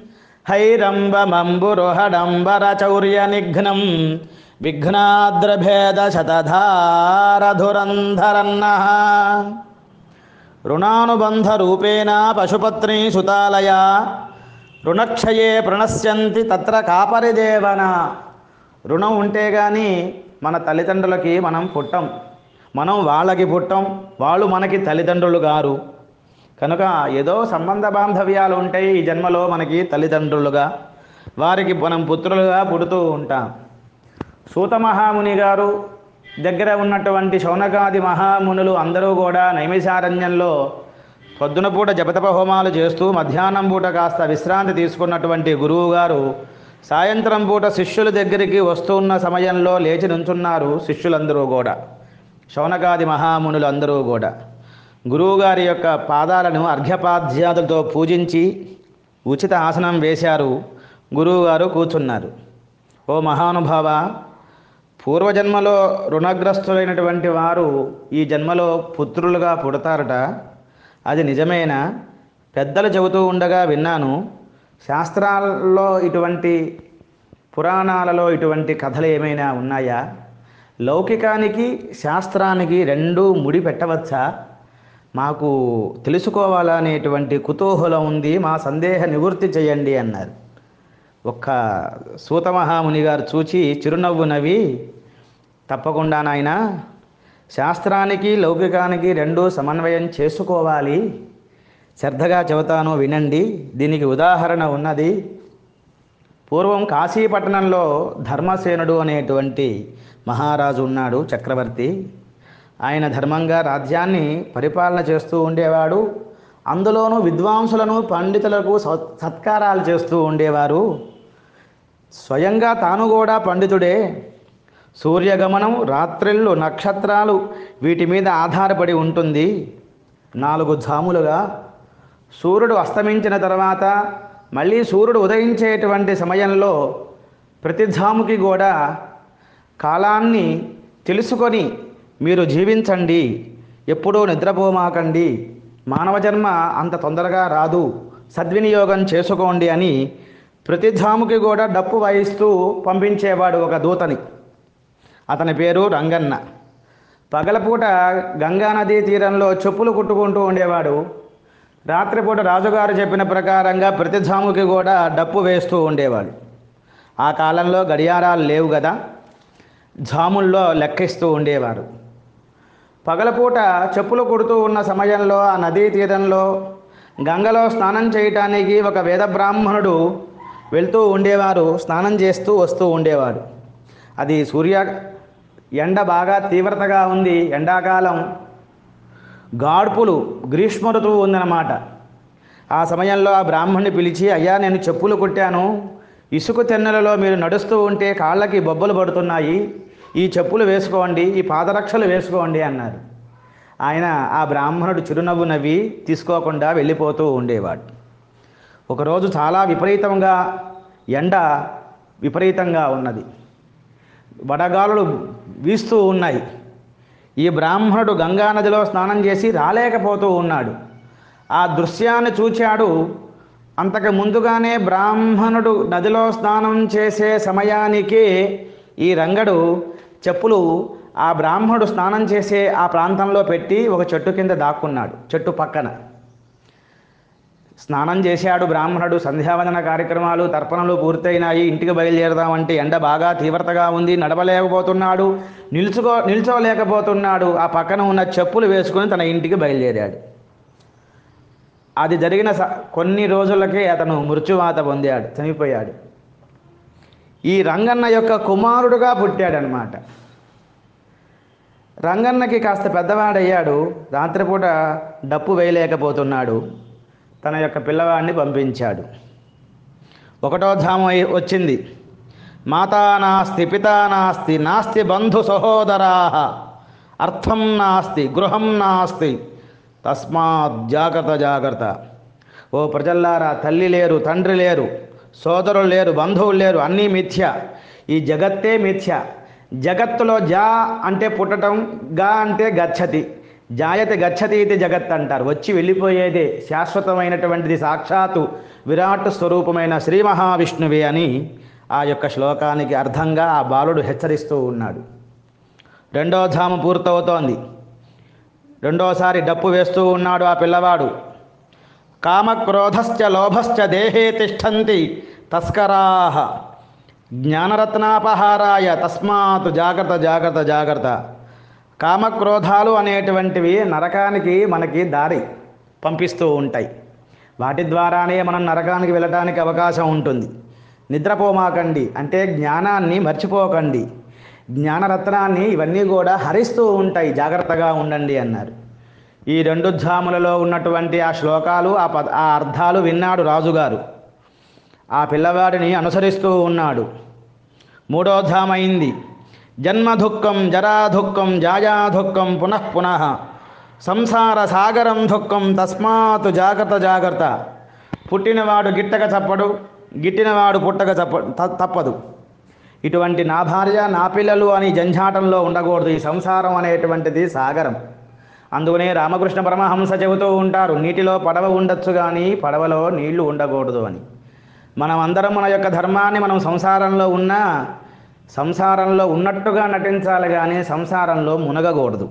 హైరంబమంబురుహడంబరచౌర్యనిఘ్నం విఘ్నాద్రభేద శతధారధురంధరన్న రుణానుబంధ రూపేణ పశుపత్ని సుతాలయ రుణక్షయే ప్రణశ్యంతి తత్ర కాపరిదేవన రుణం ఉంటే కానీ మన తల్లిదండ్రులకి మనం పుట్టం మనం వాళ్ళకి పుట్టం వాళ్ళు మనకి తల్లిదండ్రులు గారు కనుక ఏదో సంబంధ బాంధవ్యాలు ఉంటాయి ఈ జన్మలో మనకి తల్లిదండ్రులుగా వారికి మనం పుత్రులుగా పుడుతూ ఉంటాం సూత మహాముని గారు దగ్గర ఉన్నటువంటి శౌనకాది మహామునులు అందరూ కూడా నైమిషారణ్యంలో పొద్దున పూట జపతప హోమాలు చేస్తూ మధ్యాహ్నం పూట కాస్త విశ్రాంతి తీసుకున్నటువంటి గురువు గారు సాయంత్రం పూట శిష్యుల దగ్గరికి వస్తున్న సమయంలో లేచి నుంచున్నారు శిష్యులందరూ కూడా శౌనకాది మహామునులు అందరూ కూడా గురువుగారి యొక్క పాదాలను అర్ఘ్యపాద్యాదులతో పూజించి ఉచిత ఆసనం వేశారు గురువుగారు కూర్చున్నారు ఓ మహానుభావ పూర్వజన్మలో రుణగ్రస్తులైనటువంటి వారు ఈ జన్మలో పుత్రులుగా పుడతారట అది నిజమేనా పెద్దలు చెబుతూ ఉండగా విన్నాను శాస్త్రాల్లో ఇటువంటి పురాణాలలో ఇటువంటి కథలు ఏమైనా ఉన్నాయా లౌకికానికి శాస్త్రానికి రెండూ ముడి పెట్టవచ్చా మాకు తెలుసుకోవాలనేటువంటి కుతూహలం ఉంది మా సందేహ నివృత్తి చేయండి అన్నారు ఒక్క సూతమహాముని గారు చూచి చిరునవ్వు నవ్వి తప్పకుండా నాయన శాస్త్రానికి లౌకికానికి రెండూ సమన్వయం చేసుకోవాలి శ్రద్ధగా చెబుతాను వినండి దీనికి ఉదాహరణ ఉన్నది పూర్వం కాశీపట్టణంలో ధర్మసేనుడు అనేటువంటి మహారాజు ఉన్నాడు చక్రవర్తి ఆయన ధర్మంగా రాజ్యాన్ని పరిపాలన చేస్తూ ఉండేవాడు అందులోనూ విద్వాంసులను పండితులకు సత్- సత్కారాలు చేస్తూ ఉండేవారు స్వయంగా తాను కూడా పండితుడే సూర్యగమనం రాత్రిళ్ళు నక్షత్రాలు వీటి మీద ఆధారపడి ఉంటుంది నాలుగు జాములుగా సూర్యుడు అస్తమించిన తర్వాత మళ్ళీ సూర్యుడు ఉదయించేటువంటి సమయంలో ప్రతి జాముకి కూడా కాలాన్ని తెలుసుకొని మీరు జీవించండి ఎప్పుడూ నిద్రపోమాకండి మానవ జన్మ అంత తొందరగా రాదు సద్వినియోగం చేసుకోండి అని ప్రతి జాముకి కూడా డప్పు వాయిస్తూ పంపించేవాడు ఒక దూతని అతని పేరు రంగన్న పగలపూట గంగా నదీ తీరంలో చెప్పులు కుట్టుకుంటూ ఉండేవాడు రాత్రిపూట రాజుగారు చెప్పిన ప్రకారంగా ప్రతి జాముకి కూడా డప్పు వేస్తూ ఉండేవాడు ఆ కాలంలో గడియారాలు లేవు కదా జాముల్లో లెక్కిస్తూ ఉండేవారు పగలపూట చెప్పులు కుడుతూ ఉన్న సమయంలో ఆ నదీ తీరంలో గంగలో స్నానం చేయటానికి ఒక వేద బ్రాహ్మణుడు వెళ్తూ ఉండేవారు స్నానం చేస్తూ వస్తూ ఉండేవాడు అది సూర్య ఎండ బాగా తీవ్రతగా ఉంది ఎండాకాలం గాడ్పులు గ్రీష్మ ఋతువు ఉందన్నమాట ఆ సమయంలో ఆ బ్రాహ్మణ్ణి పిలిచి అయ్యా నేను చెప్పులు కుట్టాను ఇసుక తెన్నెలలో మీరు నడుస్తూ ఉంటే కాళ్ళకి బొబ్బలు పడుతున్నాయి ఈ చెప్పులు వేసుకోండి ఈ పాదరక్షలు వేసుకోండి అన్నారు ఆయన ఆ బ్రాహ్మణుడు చిరునవ్వు నవ్వి తీసుకోకుండా వెళ్ళిపోతూ ఉండేవాడు ఒకరోజు చాలా విపరీతంగా ఎండ విపరీతంగా ఉన్నది వడగాలులు వీస్తూ ఉన్నాయి ఈ బ్రాహ్మణుడు గంగానదిలో స్నానం చేసి రాలేకపోతూ ఉన్నాడు ఆ దృశ్యాన్ని చూచాడు అంతకు ముందుగానే బ్రాహ్మణుడు నదిలో స్నానం చేసే సమయానికే ఈ రంగడు చెప్పులు ఆ బ్రాహ్మణుడు స్నానం చేసే ఆ ప్రాంతంలో పెట్టి ఒక చెట్టు కింద దాక్కున్నాడు చెట్టు పక్కన స్నానం చేశాడు బ్రాహ్మణుడు సంధ్యావందన కార్యక్రమాలు తర్పణలు పూర్తయినాయి ఇంటికి బయలుదేరదామంటే ఎండ బాగా తీవ్రతగా ఉంది నడవలేకపోతున్నాడు నిల్చుకో నిల్చోలేకపోతున్నాడు ఆ పక్కన ఉన్న చెప్పులు వేసుకొని తన ఇంటికి బయలుదేరాడు అది జరిగిన స- కొన్ని రోజులకే అతను మృత్యువాత పొందాడు చనిపోయాడు ఈ రంగన్న యొక్క కుమారుడుగా పుట్టాడనమాట రంగన్నకి కాస్త పెద్దవాడయ్యాడు రాత్రిపూట డప్పు వేయలేకపోతున్నాడు తన యొక్క పిల్లవాడిని పంపించాడు ఒకటో ధామం అయి- వచ్చింది మాతా నాస్తి పితా నాస్తి నాస్తి బంధు సహోదరా అర్థం నాస్తి గృహం నాస్తి తస్మాత్ జాగ్రత్త జాగ్రత్త ఓ ప్రజల్లారా తల్లి లేరు తండ్రి లేరు సోదరులు లేరు బంధువులు లేరు అన్నీ మిథ్య ఈ జగత్తే మిథ్య జగత్తులో జా అంటే పుట్టటం గా అంటే గచ్చతి జాయతి గచ్చతి ఇది జగత్ అంటారు వచ్చి వెళ్ళిపోయేదే శాశ్వతమైనటువంటిది సాక్షాత్తు విరాట్ స్వరూపమైన శ్రీ మహావిష్ణువే అని ఆ యొక్క శ్లోకానికి అర్థంగా ఆ బాలుడు హెచ్చరిస్తూ ఉన్నాడు రెండో ధామ పూర్తవుతోంది రెండోసారి డప్పు వేస్తూ ఉన్నాడు ఆ పిల్లవాడు కామక్రోధశ్చ లోభశ్చ దేహే తిష్టంతి తస్కరాహ జ్ఞానరత్నాపహారాయ తస్మాత్ జాగ్రత్త జాగ్రత్త జాగ్రత్త కామక్రోధాలు అనేటువంటివి నరకానికి మనకి దారి పంపిస్తూ ఉంటాయి వాటి ద్వారానే మనం నరకానికి వెళ్ళటానికి అవకాశం ఉంటుంది నిద్రపోమాకండి అంటే జ్ఞానాన్ని మర్చిపోకండి జ్ఞానరత్నాన్ని ఇవన్నీ కూడా హరిస్తూ ఉంటాయి జాగ్రత్తగా ఉండండి అన్నారు ఈ రెండు ధాములలో ఉన్నటువంటి ఆ శ్లోకాలు ఆ పద ఆ అర్థాలు విన్నాడు రాజుగారు ఆ పిల్లవాడిని అనుసరిస్తూ ఉన్నాడు మూడో ధామైంది జన్మ దుఃఖం జరా దుఃఖం జాయా దుఃఖం పునః పునః సంసార సాగరం దుఃఖం తస్మాత్ జాగ్రత్త జాగ్రత్త పుట్టినవాడు గిట్టక తప్పడు గిట్టినవాడు పుట్టక తప్ప త- తప్పదు ఇటువంటి నా భార్య నా పిల్లలు అని జంఝాటంలో ఉండకూడదు ఈ సంసారం అనేటువంటిది సాగరం అందుకనే రామకృష్ణ పరమహంస చెబుతూ ఉంటారు నీటిలో పడవ ఉండొచ్చు కానీ పడవలో నీళ్లు ఉండకూడదు అని మనం అందరం మన యొక్క ధర్మాన్ని మనం సంసారంలో ఉన్నా సంసారంలో ఉన్నట్టుగా నటించాలి కానీ సంసారంలో మునగకూడదు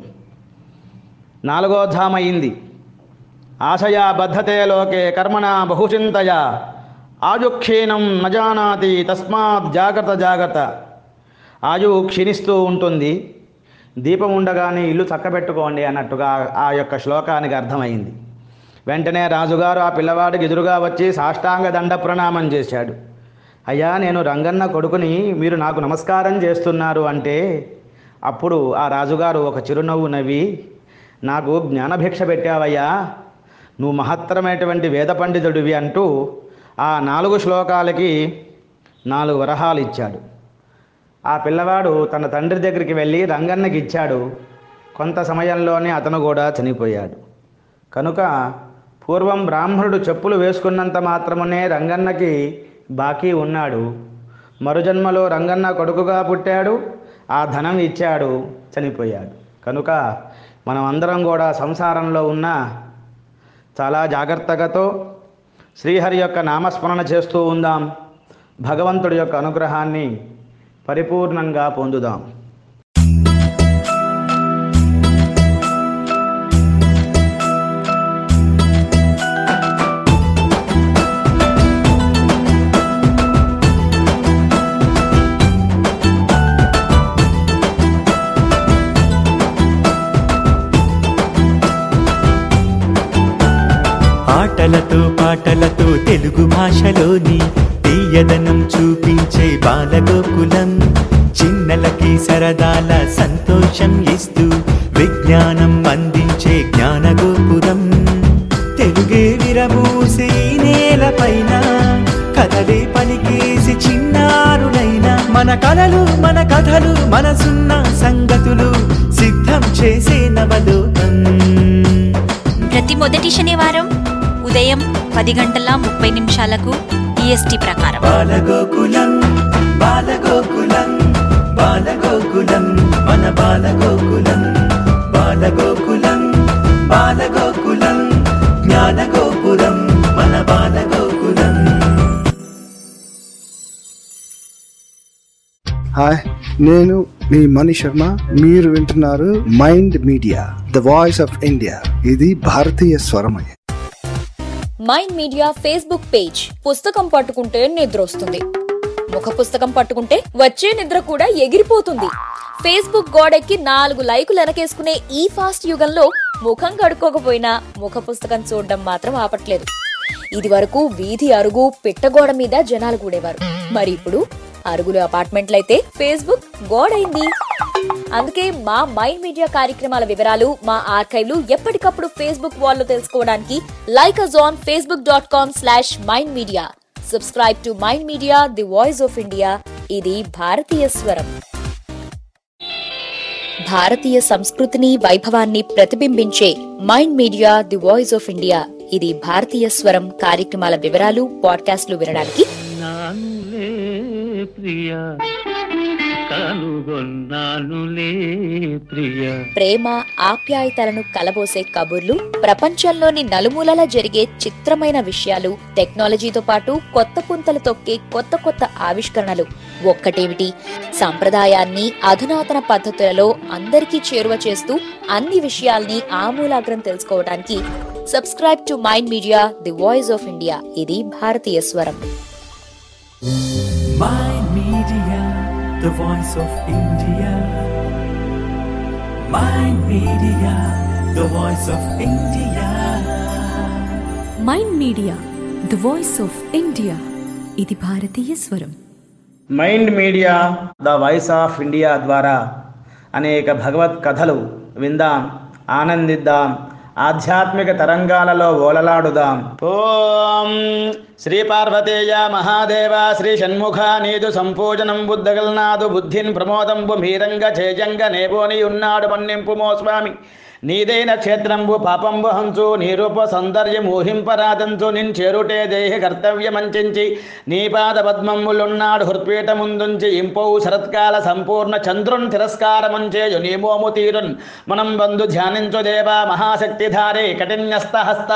నాలుగో ధామ అయింది ఆశయా బద్ధతే లోకే కర్మణ బహుచింతయ ఆయుక్షీణం నజానాతి తస్మాత్ జాగ్రత్త జాగ్రత్త ఆయువు క్షీణిస్తూ ఉంటుంది దీపం ఉండగానే ఇల్లు చక్కబెట్టుకోండి అన్నట్టుగా ఆ యొక్క శ్లోకానికి అర్థమైంది వెంటనే రాజుగారు ఆ పిల్లవాడికి ఎదురుగా వచ్చి సాష్టాంగ దండ ప్రణామం చేశాడు అయ్యా నేను రంగన్న కొడుకుని మీరు నాకు నమస్కారం చేస్తున్నారు అంటే అప్పుడు ఆ రాజుగారు ఒక చిరునవ్వు నవ్వి నాకు జ్ఞానభిక్ష పెట్టావయ్యా నువ్వు మహత్తరమైనటువంటి వేద పండితుడివి అంటూ ఆ నాలుగు శ్లోకాలకి నాలుగు వరహాలు ఇచ్చాడు ఆ పిల్లవాడు తన తండ్రి దగ్గరికి వెళ్ళి రంగన్నకి ఇచ్చాడు కొంత సమయంలోనే అతను కూడా చనిపోయాడు కనుక పూర్వం బ్రాహ్మణుడు చెప్పులు వేసుకున్నంత మాత్రమునే రంగన్నకి బాకీ ఉన్నాడు మరుజన్మలో రంగన్న కొడుకుగా పుట్టాడు ఆ ధనం ఇచ్చాడు చనిపోయాడు కనుక మనం అందరం కూడా సంసారంలో ఉన్న చాలా జాగ్రత్తగాతో శ్రీహరి యొక్క నామస్మరణ చేస్తూ ఉందాం భగవంతుడి యొక్క అనుగ్రహాన్ని పరిపూర్ణంగా పొందుదాం ఆటలతో పాటలతో తెలుగు భాషలోని తీయదనం చూపించే బాలగోకులం చిన్నలకి సరదాల సంతోషం ఇస్తూ విజ్ఞానం అందించే జ్ఞానగోపురం తెలుగే విరమూసి ఈ నేలపైన కథలే పలికేసి చిన్నారులైన మన కలలు మన కథలు మనసున్న సంగతులు సిద్ధం చేసే నవలోకం ప్రతి మొదటి శనివారం ఉదయం పది గంటల ముప్పై నిమిషాలకు ఈఎస్టీ ప్రకారం బాలగోకులం బాలగోకులం బాలగోకులం మన బాలగోకులం బాలగోకులం బాలగోకులం జ్ఞానగోపురం మన బాలగోకులం హాయ్ నేను మీ మణి శర్మ మీరు వింటున్నారు Mind Media the voice of India ఇది భారతీయ స్వరమయ మైండ్ మీడియా ఫేస్బుక్ పేజ్ పుస్తకం పట్టుకుంటే నిద్ర వస్తుంది ముఖ పుస్తకం పట్టుకుంటే వచ్చే నిద్ర కూడా ఎగిరిపోతుంది ఫేస్బుక్ గోడెక్కి నాలుగు లైకులు వెనకేసుకునే ఈ ఫాస్ట్ యుగంలో ముఖం కడుక్కోకపోయినా ముఖ పుస్తకం చూడడం మాత్రం ఆపట్లేదు ఇది వరకు వీధి అరుగు పిట్టగోడ మీద జనాలు కూడేవారు మరి ఇప్పుడు అరుగులు అపార్ట్మెంట్లయితే ఫేస్బుక్ గోడైంది అందుకే మా మైండ్ మీడియా కార్యక్రమాల వివరాలు మా ఆర్కైవ్లు ఎప్పటికప్పుడు ఫేస్బుక్ వాల్లో తెలుసుకోవడానికి like us on Facebook dot com slash Mind Media subscribe to Mind Media the voice of India ఇది భారతీయ స్వరం భారతీయ సంస్కృతిని వైభవాన్ని ప్రతిబింబించే Mind Media the voice of India ఇది భారతీయ స్వరం కార్యక్రమాల వివరాలు పాడ్కాస్ట్లు వినడానికి నానులే ప్రియా కనుగొన్నానులే ప్రియ ప్రేమ ఆప్యాయతలను కలబోసే కబుర్లు ప్రపంచంలోని నలుమూలలా జరిగే చిత్రమైన విషయాలు టెక్నాలజీతో పాటు కొత్త పుంతలు తొక్కే కొత్త కొత్త ఆవిష్కరణలు ఒక్కటేమిటి సంప్రదాయాన్ని అధునాతన పద్ధతులలో అందరికీ చేరువ చేస్తూ అన్ని విషయాల్ని ఆమూలాగ్రం తెలుసుకోవడానికి subscribe to Mind Media the voice of India ఇది భారతీయ స్వరం Mind Media, the voice of India. Mind Media, the voice of India. Mind Media the voice of India ఇది భారతీయ స్వరం Mind Media the voice of India ద్వారా అనేక భగవత్ కథలు విందాం ఆనందిద్దాం ఆధ్యాత్మిక తరంగాలలో ఓలలాడుదాం ఓం శ్రీ పార్వతేయ మహాదేవ శ్రీ షణ్ముఖ నీదు సంపూజనం బుద్ధగల్నాదు బుద్ధిన్ ప్రమోదంబు మీరంగ చేజంగ నేబోని ఉన్నాడు మన్నింపుమో స్వామి నీదైన క్షేత్రంబు పాపంబు హంచు నీ రూప సౌందర్యం ఊహింపరాదంచు నిన్ చేరుటే దేహి కర్తవ్యమంచించి నీ పాద పద్మములున్నాడు హృత్పీఠ ముందుంచి ఇంపౌ శరత్కాల సంపూర్ణ చంద్రున్ తిరస్కారముంచేయు నీ మోము తీరున్ మనం బంధు ధ్యానించు దేవా మహాశక్తిధారే కఠిన్యస్త హస్త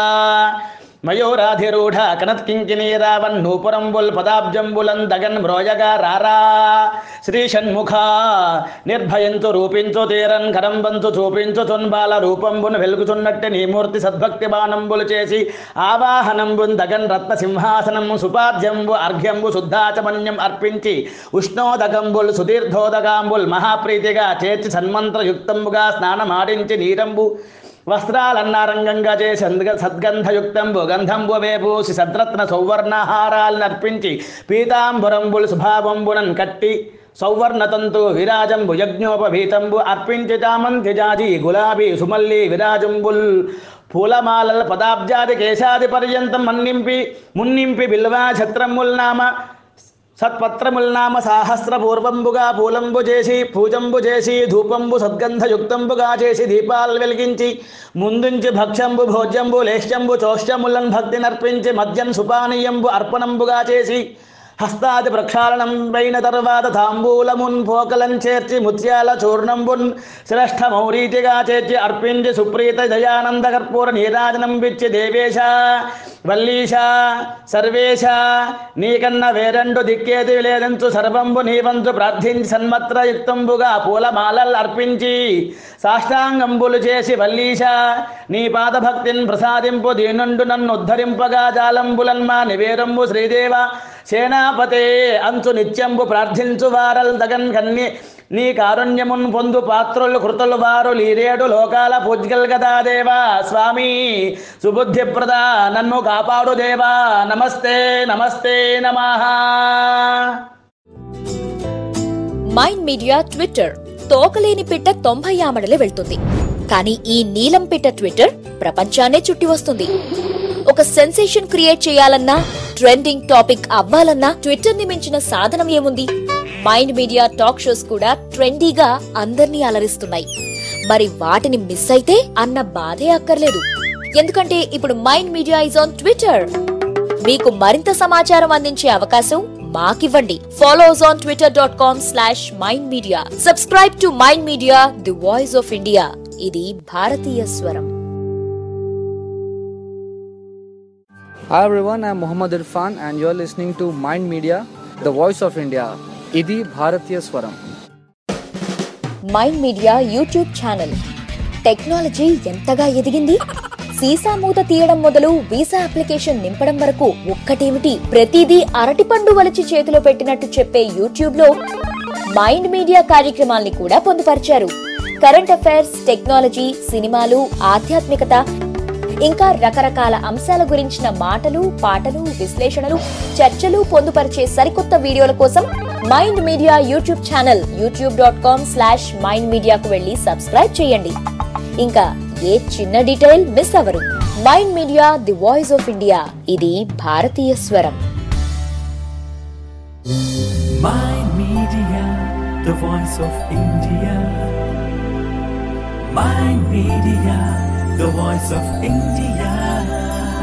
మయూరాధిరూఢ కనత్కింకినీ రావన్ నూపురంబుల్ పదాబ్జంబులం దగన్ మ్రోయగా రారా శ్రీ షణ్ముఖ నిర్భయంతు రూపించు తీరన్ కరంబంతు చూపించు తున్బాల రూపంబును వెలుగుచున్నట్టు నీ మూర్తి సద్భక్తి బాణంబులు చేసి ఆవాహనంబున్ దగన్ రత్న సింహాసనం సుపాద్యంబు అర్ఘ్యంబు శుద్ధాచమన్యం అర్పించి ఉష్ణోదకంబుల్ సుదీర్ఘోదకాంబుల్ మహాప్రీతిగా చేర్చి సన్మంత్రయుక్తంబుగా స్నానమాడించి నీరంబు వస్త్రాలన్నారంగంగా చేసి సద్గ- సద్గంధయుక్తంబు గంధంబు వేపూసి సద్రత్న సౌవర్ణహారాలు నర్పించి పీతాంబురంబులు సుభావంబునన్ కట్టి సౌవర్ణతంతు విరాజంబు యజ్ఞోపభీతంబు అర్పించి చామంతి జాజి గులాబీ సుమల్లి విరాజంబుల్ పూలమాలల పదాబ్జాది కేశాది పర్యంతం మన్నింపి మున్నింపి బిల్వా ఛత్రముల్ నామ సత్పత్రముల్నామ సాహస్రపూర్వంబుగా పూలంబు చేసి పూజంబు చేసి ధూపంబు సద్గంధయుక్తంబుగా చేసి దీపాలు వెలిగించి ముందుంచి భక్ష్యంబు భోజ్యంబు లేష్యంబు చోష్యములన్ భక్తి నర్పించి మద్యం సుపానీయంబు అర్పణంబుగా చేసి హస్తాది ప్రక్షాళనం పైన తర్వాత తాంబూలమున్ పోకలం చేర్చి ముత్యాల చూర్ణంబున్ శ్రేష్ఠ మౌరీతిగా చేర్చి అర్పించి సుప్రీత దయానంద కర్పూర నీరాజనం విచ్చి దేవేశ వల్లీశ సర్వేశ నీకన్న వేరండు దిక్కేది లేదంచు సర్వంబు నీవంతు ప్రార్థించి సన్మత్రయుక్తంబుగా పూలమాలలు అర్పించి సాష్టాంగంబులు చేసి వల్లీశ నీ పాదభక్తిని ప్రసాదింపు దీనుండు నన్ను ఉద్ధరింపగా జాలంబులన్మా నివేరంబు శ్రీదేవ సేనాపతే అంచు నిత్యంబు ప్రార్థించు వారల్ దగన్ కన్ని నీ కారుణ్యమున్ పొందు పాత్రులు కృతులు వారు లీరేడు లోకాల పూజ్గల్ గదా దేవా స్వామి సుబుద్ధిప్రద నన్ను కాపాడు దేవా నమస్తే నమస్తే నమః మైండ్ మీడియా ట్విట్టర్ తోకలేని పిట్ట తొంభై ఆమడలే వెళ్తుంది కానీ ఈ నీలం పిట్ట ట్విట్టర్ ప్రపంచాన్నే చుట్టి వస్తుంది ఒక సెన్సేషన్ క్రియేట్ చేయాలన్నా ట్రెండింగ్ టాపిక్ అవ్వాలన్నా ట్విట్టర్ ని మించిన సాధనం ఏముంది మైండ్ మీడియా టాక్ షోస్ కూడా ట్రెండీగా అందర్నీ అలరిస్తున్నాయి మరి వాటిని మిస్ అయితే అన్న బాధే అక్కర్లేదు ఎందుకంటే ఇప్పుడు Mind Media is on Twitter మీకు మరింత సమాచారం అందించే అవకాశం మాకివ్వండి follow us on Twitter dot com slash Mind Media subscribe to Mind Media the voice of India ఇది భారతీయ స్వరం Hi everyone, I'm Muhammad Irfan and you're listening to Mind Media, the voice of India. Idi Bharatiya Swaram. Mind Media YouTube channel technology ఎంతగా ఎదిగింది సీసా మూత తీయడం మొదలు visa application నింపడం వరకు ఒక్కటేమిటి ప్రతిదీ అరటిపండు వలిచి చేతిలో పెట్టినట్టు చెప్పే యూట్యూబ్ లో మైండ్ మీడియా కార్యక్రమాల్ని కూడా పొందుపరిచారు కరెంట్ అఫైర్స్ టెక్నాలజీ సినిమాలు ఆధ్యాత్మికత ఇంకా రకరకాల అంశాల గురించిన మాటలు పాటలు విశ్లేషణలు చర్చలు పొందుపరిచే సరికొత్త వీడియోల కోసం Mind Media YouTube channel YouTube dot com slash Mind మీడియాకు వెళ్ళి సబ్స్క్రైబ్ చేయండి ఇంకా ఏ చిన్న డీటెయిల్ మిస్ అవరు Mind Media the voice of India ఇది భారతీయ స్వరం Mind Media, the voice of India. Mind Media, the voice of India.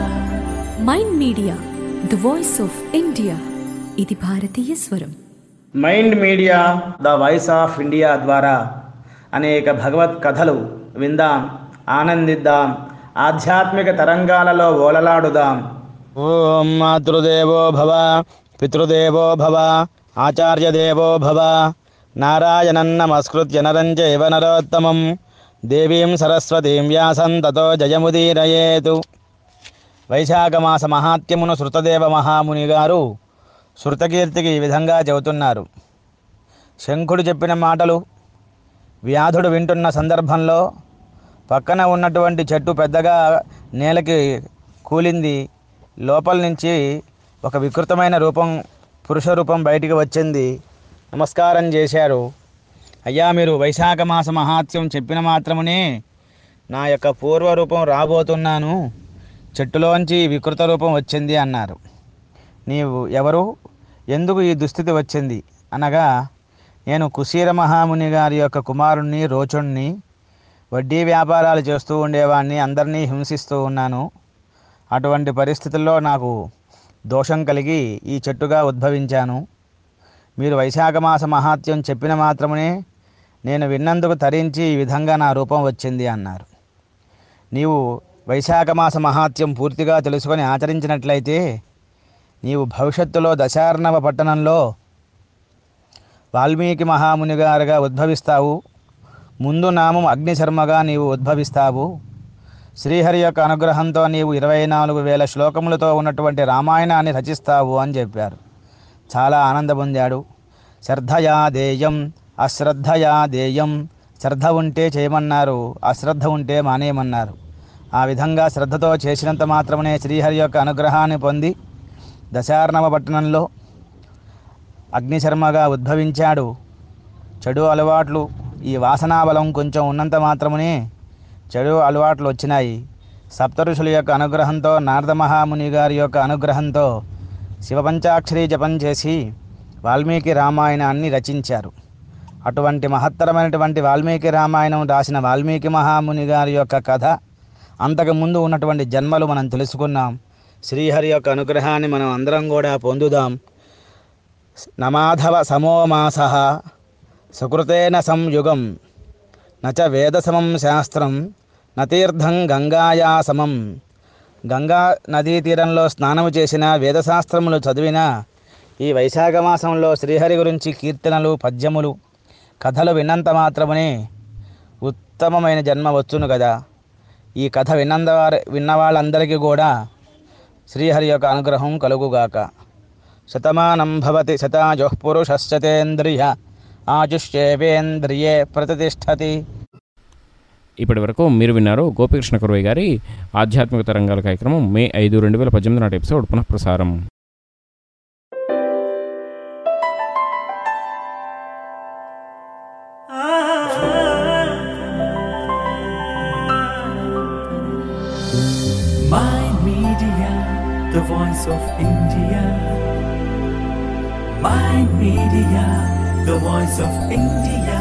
Mind Media the voice of India ఇది భారతీయ స్వరం Mind Media the voice of India ద్వారా అనేక భగవత్ కథలు విందాం ఆనందిద్దాం ఆధ్యాత్మిక తరంగాలలో ఓలలాడుదాం ఓం మాతృదేవో భవ పితృదేవో భవ ఆచార్యదేవో భవ నారాయణం నమస్కృత్య నరం చైవ నరోత్తమం దేవీం సరస్వతీం వ్యాసం తతో జయముదీరయేతు వైశాఖమాస మహాత్యమును శృతదేవ మహాముని గారు శృతకీర్తికి ఈ విధంగా చెబుతున్నారు శంఖుడు చెప్పిన మాటలు వ్యాధుడు వింటున్న సందర్భంలో పక్కన ఉన్నటువంటి చెట్టు పెద్దగా నేలకి కూలింది లోపల నుంచి ఒక వికృతమైన రూపం పురుష రూపం బయటికి వచ్చింది నమస్కారం చేశారు అయ్యా మీరు వైశాఖ మాస మహాత్యం చెప్పిన మాత్రమునే నా యొక్క పూర్వ రూపం రాబోతున్నాను చెట్టులోంచి వికృత రూపం వచ్చింది అన్నారు నీవు ఎవరు ఎందుకు ఈ దుస్థితి వచ్చింది అనగా నేను కుశీర మహాముని గారి యొక్క కుమారుణ్ణి రోచుణ్ణి వడ్డీ వ్యాపారాలు చేస్తూ ఉండేవాడిని అందరినీ హింసిస్తూ ఉన్నాను అటువంటి పరిస్థితుల్లో నాకు దోషం కలిగి ఈ చెట్టుగా ఉద్భవించాను మీరు వైశాఖ మాస మహాత్యం చెప్పిన మాత్రమే నేను విన్నందుకు తరించి ఈ విధంగా నా రూపం వచ్చింది అన్నారు నీవు వైశాఖ మాస మహాత్యం పూర్తిగా తెలుసుకొని ఆచరించినట్లయితే నీవు భవిష్యత్తులో దశార్ణవ పట్టణంలో వాల్మీకి మహాముని గారుగా ఉద్భవిస్తావు ముందు నామం అగ్నిశర్మగా నీవు ఉద్భవిస్తావు శ్రీహరి యొక్క అనుగ్రహంతో నీవు ఇరవై నాలుగు వేల శ్లోకములతో ఉన్నటువంటి రామాయణాన్ని రచిస్తావు అని చెప్పారు చాలా ఆనంద పొందాడు శ్రద్ధయా దేయం అశ్రద్ధయా దేయం శ్రద్ధ ఉంటే చేయమన్నారు అశ్రద్ధ ఉంటే మానేయమన్నారు ఆ విధంగా శ్రద్ధతో చేసినంత మాత్రమే శ్రీహరి యొక్క అనుగ్రహాన్ని పొంది దశార్ణవ పట్టణంలో అగ్నిశర్మగా ఉద్భవించాడు చెడు అలవాట్లు ఈ వాసనాబలం కొంచెం ఉన్నంత మాత్రమే చెడు అలవాట్లు వచ్చినాయి సప్తఋషుల యొక్క అనుగ్రహంతో నారద మహాముని గారి యొక్క అనుగ్రహంతో శివపంచాక్షరి జపం చేసి వాల్మీకి రామాయణాన్ని రచించారు అటువంటి మహత్తరమైనటువంటి వాల్మీకి రామాయణం రాసిన వాల్మీకి మహాముని గారి యొక్క కథ అంతకుముందు ఉన్నటువంటి జన్మలు మనం తెలుసుకున్నాం శ్రీహరి యొక్క అనుగ్రహాన్ని మనం అందరం కూడా పొందుదాం నమాధవ సమోమాస సుకృతేన సంయుగం నచ వేదసమం శాస్త్రం నతీర్థం గంగాయా సమం గంగా నదీ తీరంలో స్నానము చేసిన వేదశాస్త్రములు చదివిన ఈ వైశాఖ మాసంలో శ్రీహరి గురించి కీర్తనలు పద్యములు కథలు విన్నంత మాత్రమే ఉత్తమమైన జన్మ వచ్చును కదా ఈ కథ విన్నంత వారి విన్న వాళ్ళందరికీ కూడా శ్రీహరి యొక్క అనుగ్రహం కలుగుగాక శతమానం భవతి శతాజుః పురుషశ్చతేంద్రియ ఆజుష్యేవేంద్రియే ప్రతిష్టతి ఇప్పటి వరకు మీరు విన్నారు గోపికృష్ణ కురవయ్య గారి ఆధ్యాత్మిక తరంగాల కార్యక్రమం మే ఐదు రెండు వేల పద్దెనిమిది నాటి ఎపిసోడ్ పునఃప్రసారం Mind Media, the voice of India. Mind Media, the voice of India.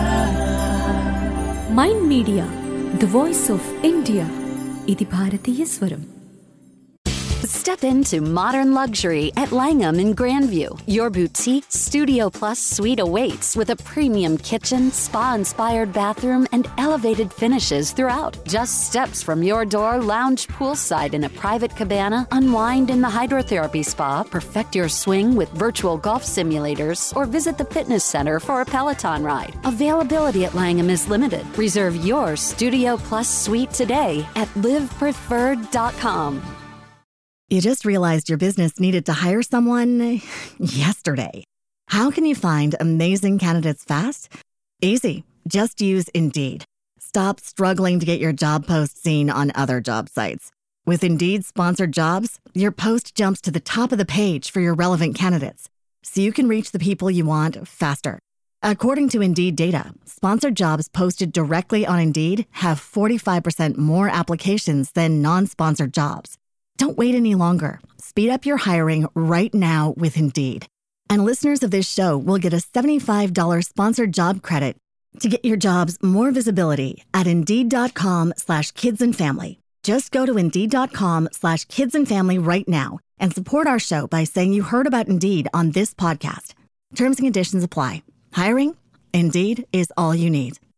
Mind Media the voice of India ఇది భారతీయ స్వరం Step into modern luxury at Langham in Grandview. Your boutique Studio Plus suite awaits with a premium kitchen, spa inspired bathroom, and elevated finishes throughout. Just steps from your door, lounge poolside in a private cabana, unwind in the hydrotherapy spa, perfect your swing with virtual golf simulators, or visit the fitness center for a Peloton ride. Availability at Langham is limited. Reserve your Studio Plus suite today at livepreferred.com. You just realized your business needed to hire someone yesterday. How can you find amazing candidates fast? Easy. Just use Indeed. Stop struggling to get your job post seen on other job sites. With Indeed sponsored jobs, your post jumps to the top of the page for your relevant candidates, so you can reach the people you want faster. According to Indeed data, sponsored jobs posted directly on Indeed have 45% more applications than non sponsored jobs. Don't wait any longer. Speed up your hiring right now with Indeed. And listeners of this show will get a $75 sponsored job credit to get your jobs more visibility at Indeed.com slash kids and family. Just go to Indeed.com slash kids and family right now and support our show by saying you heard about Indeed on this podcast. Terms and conditions apply. Hiring? Indeed is all you need.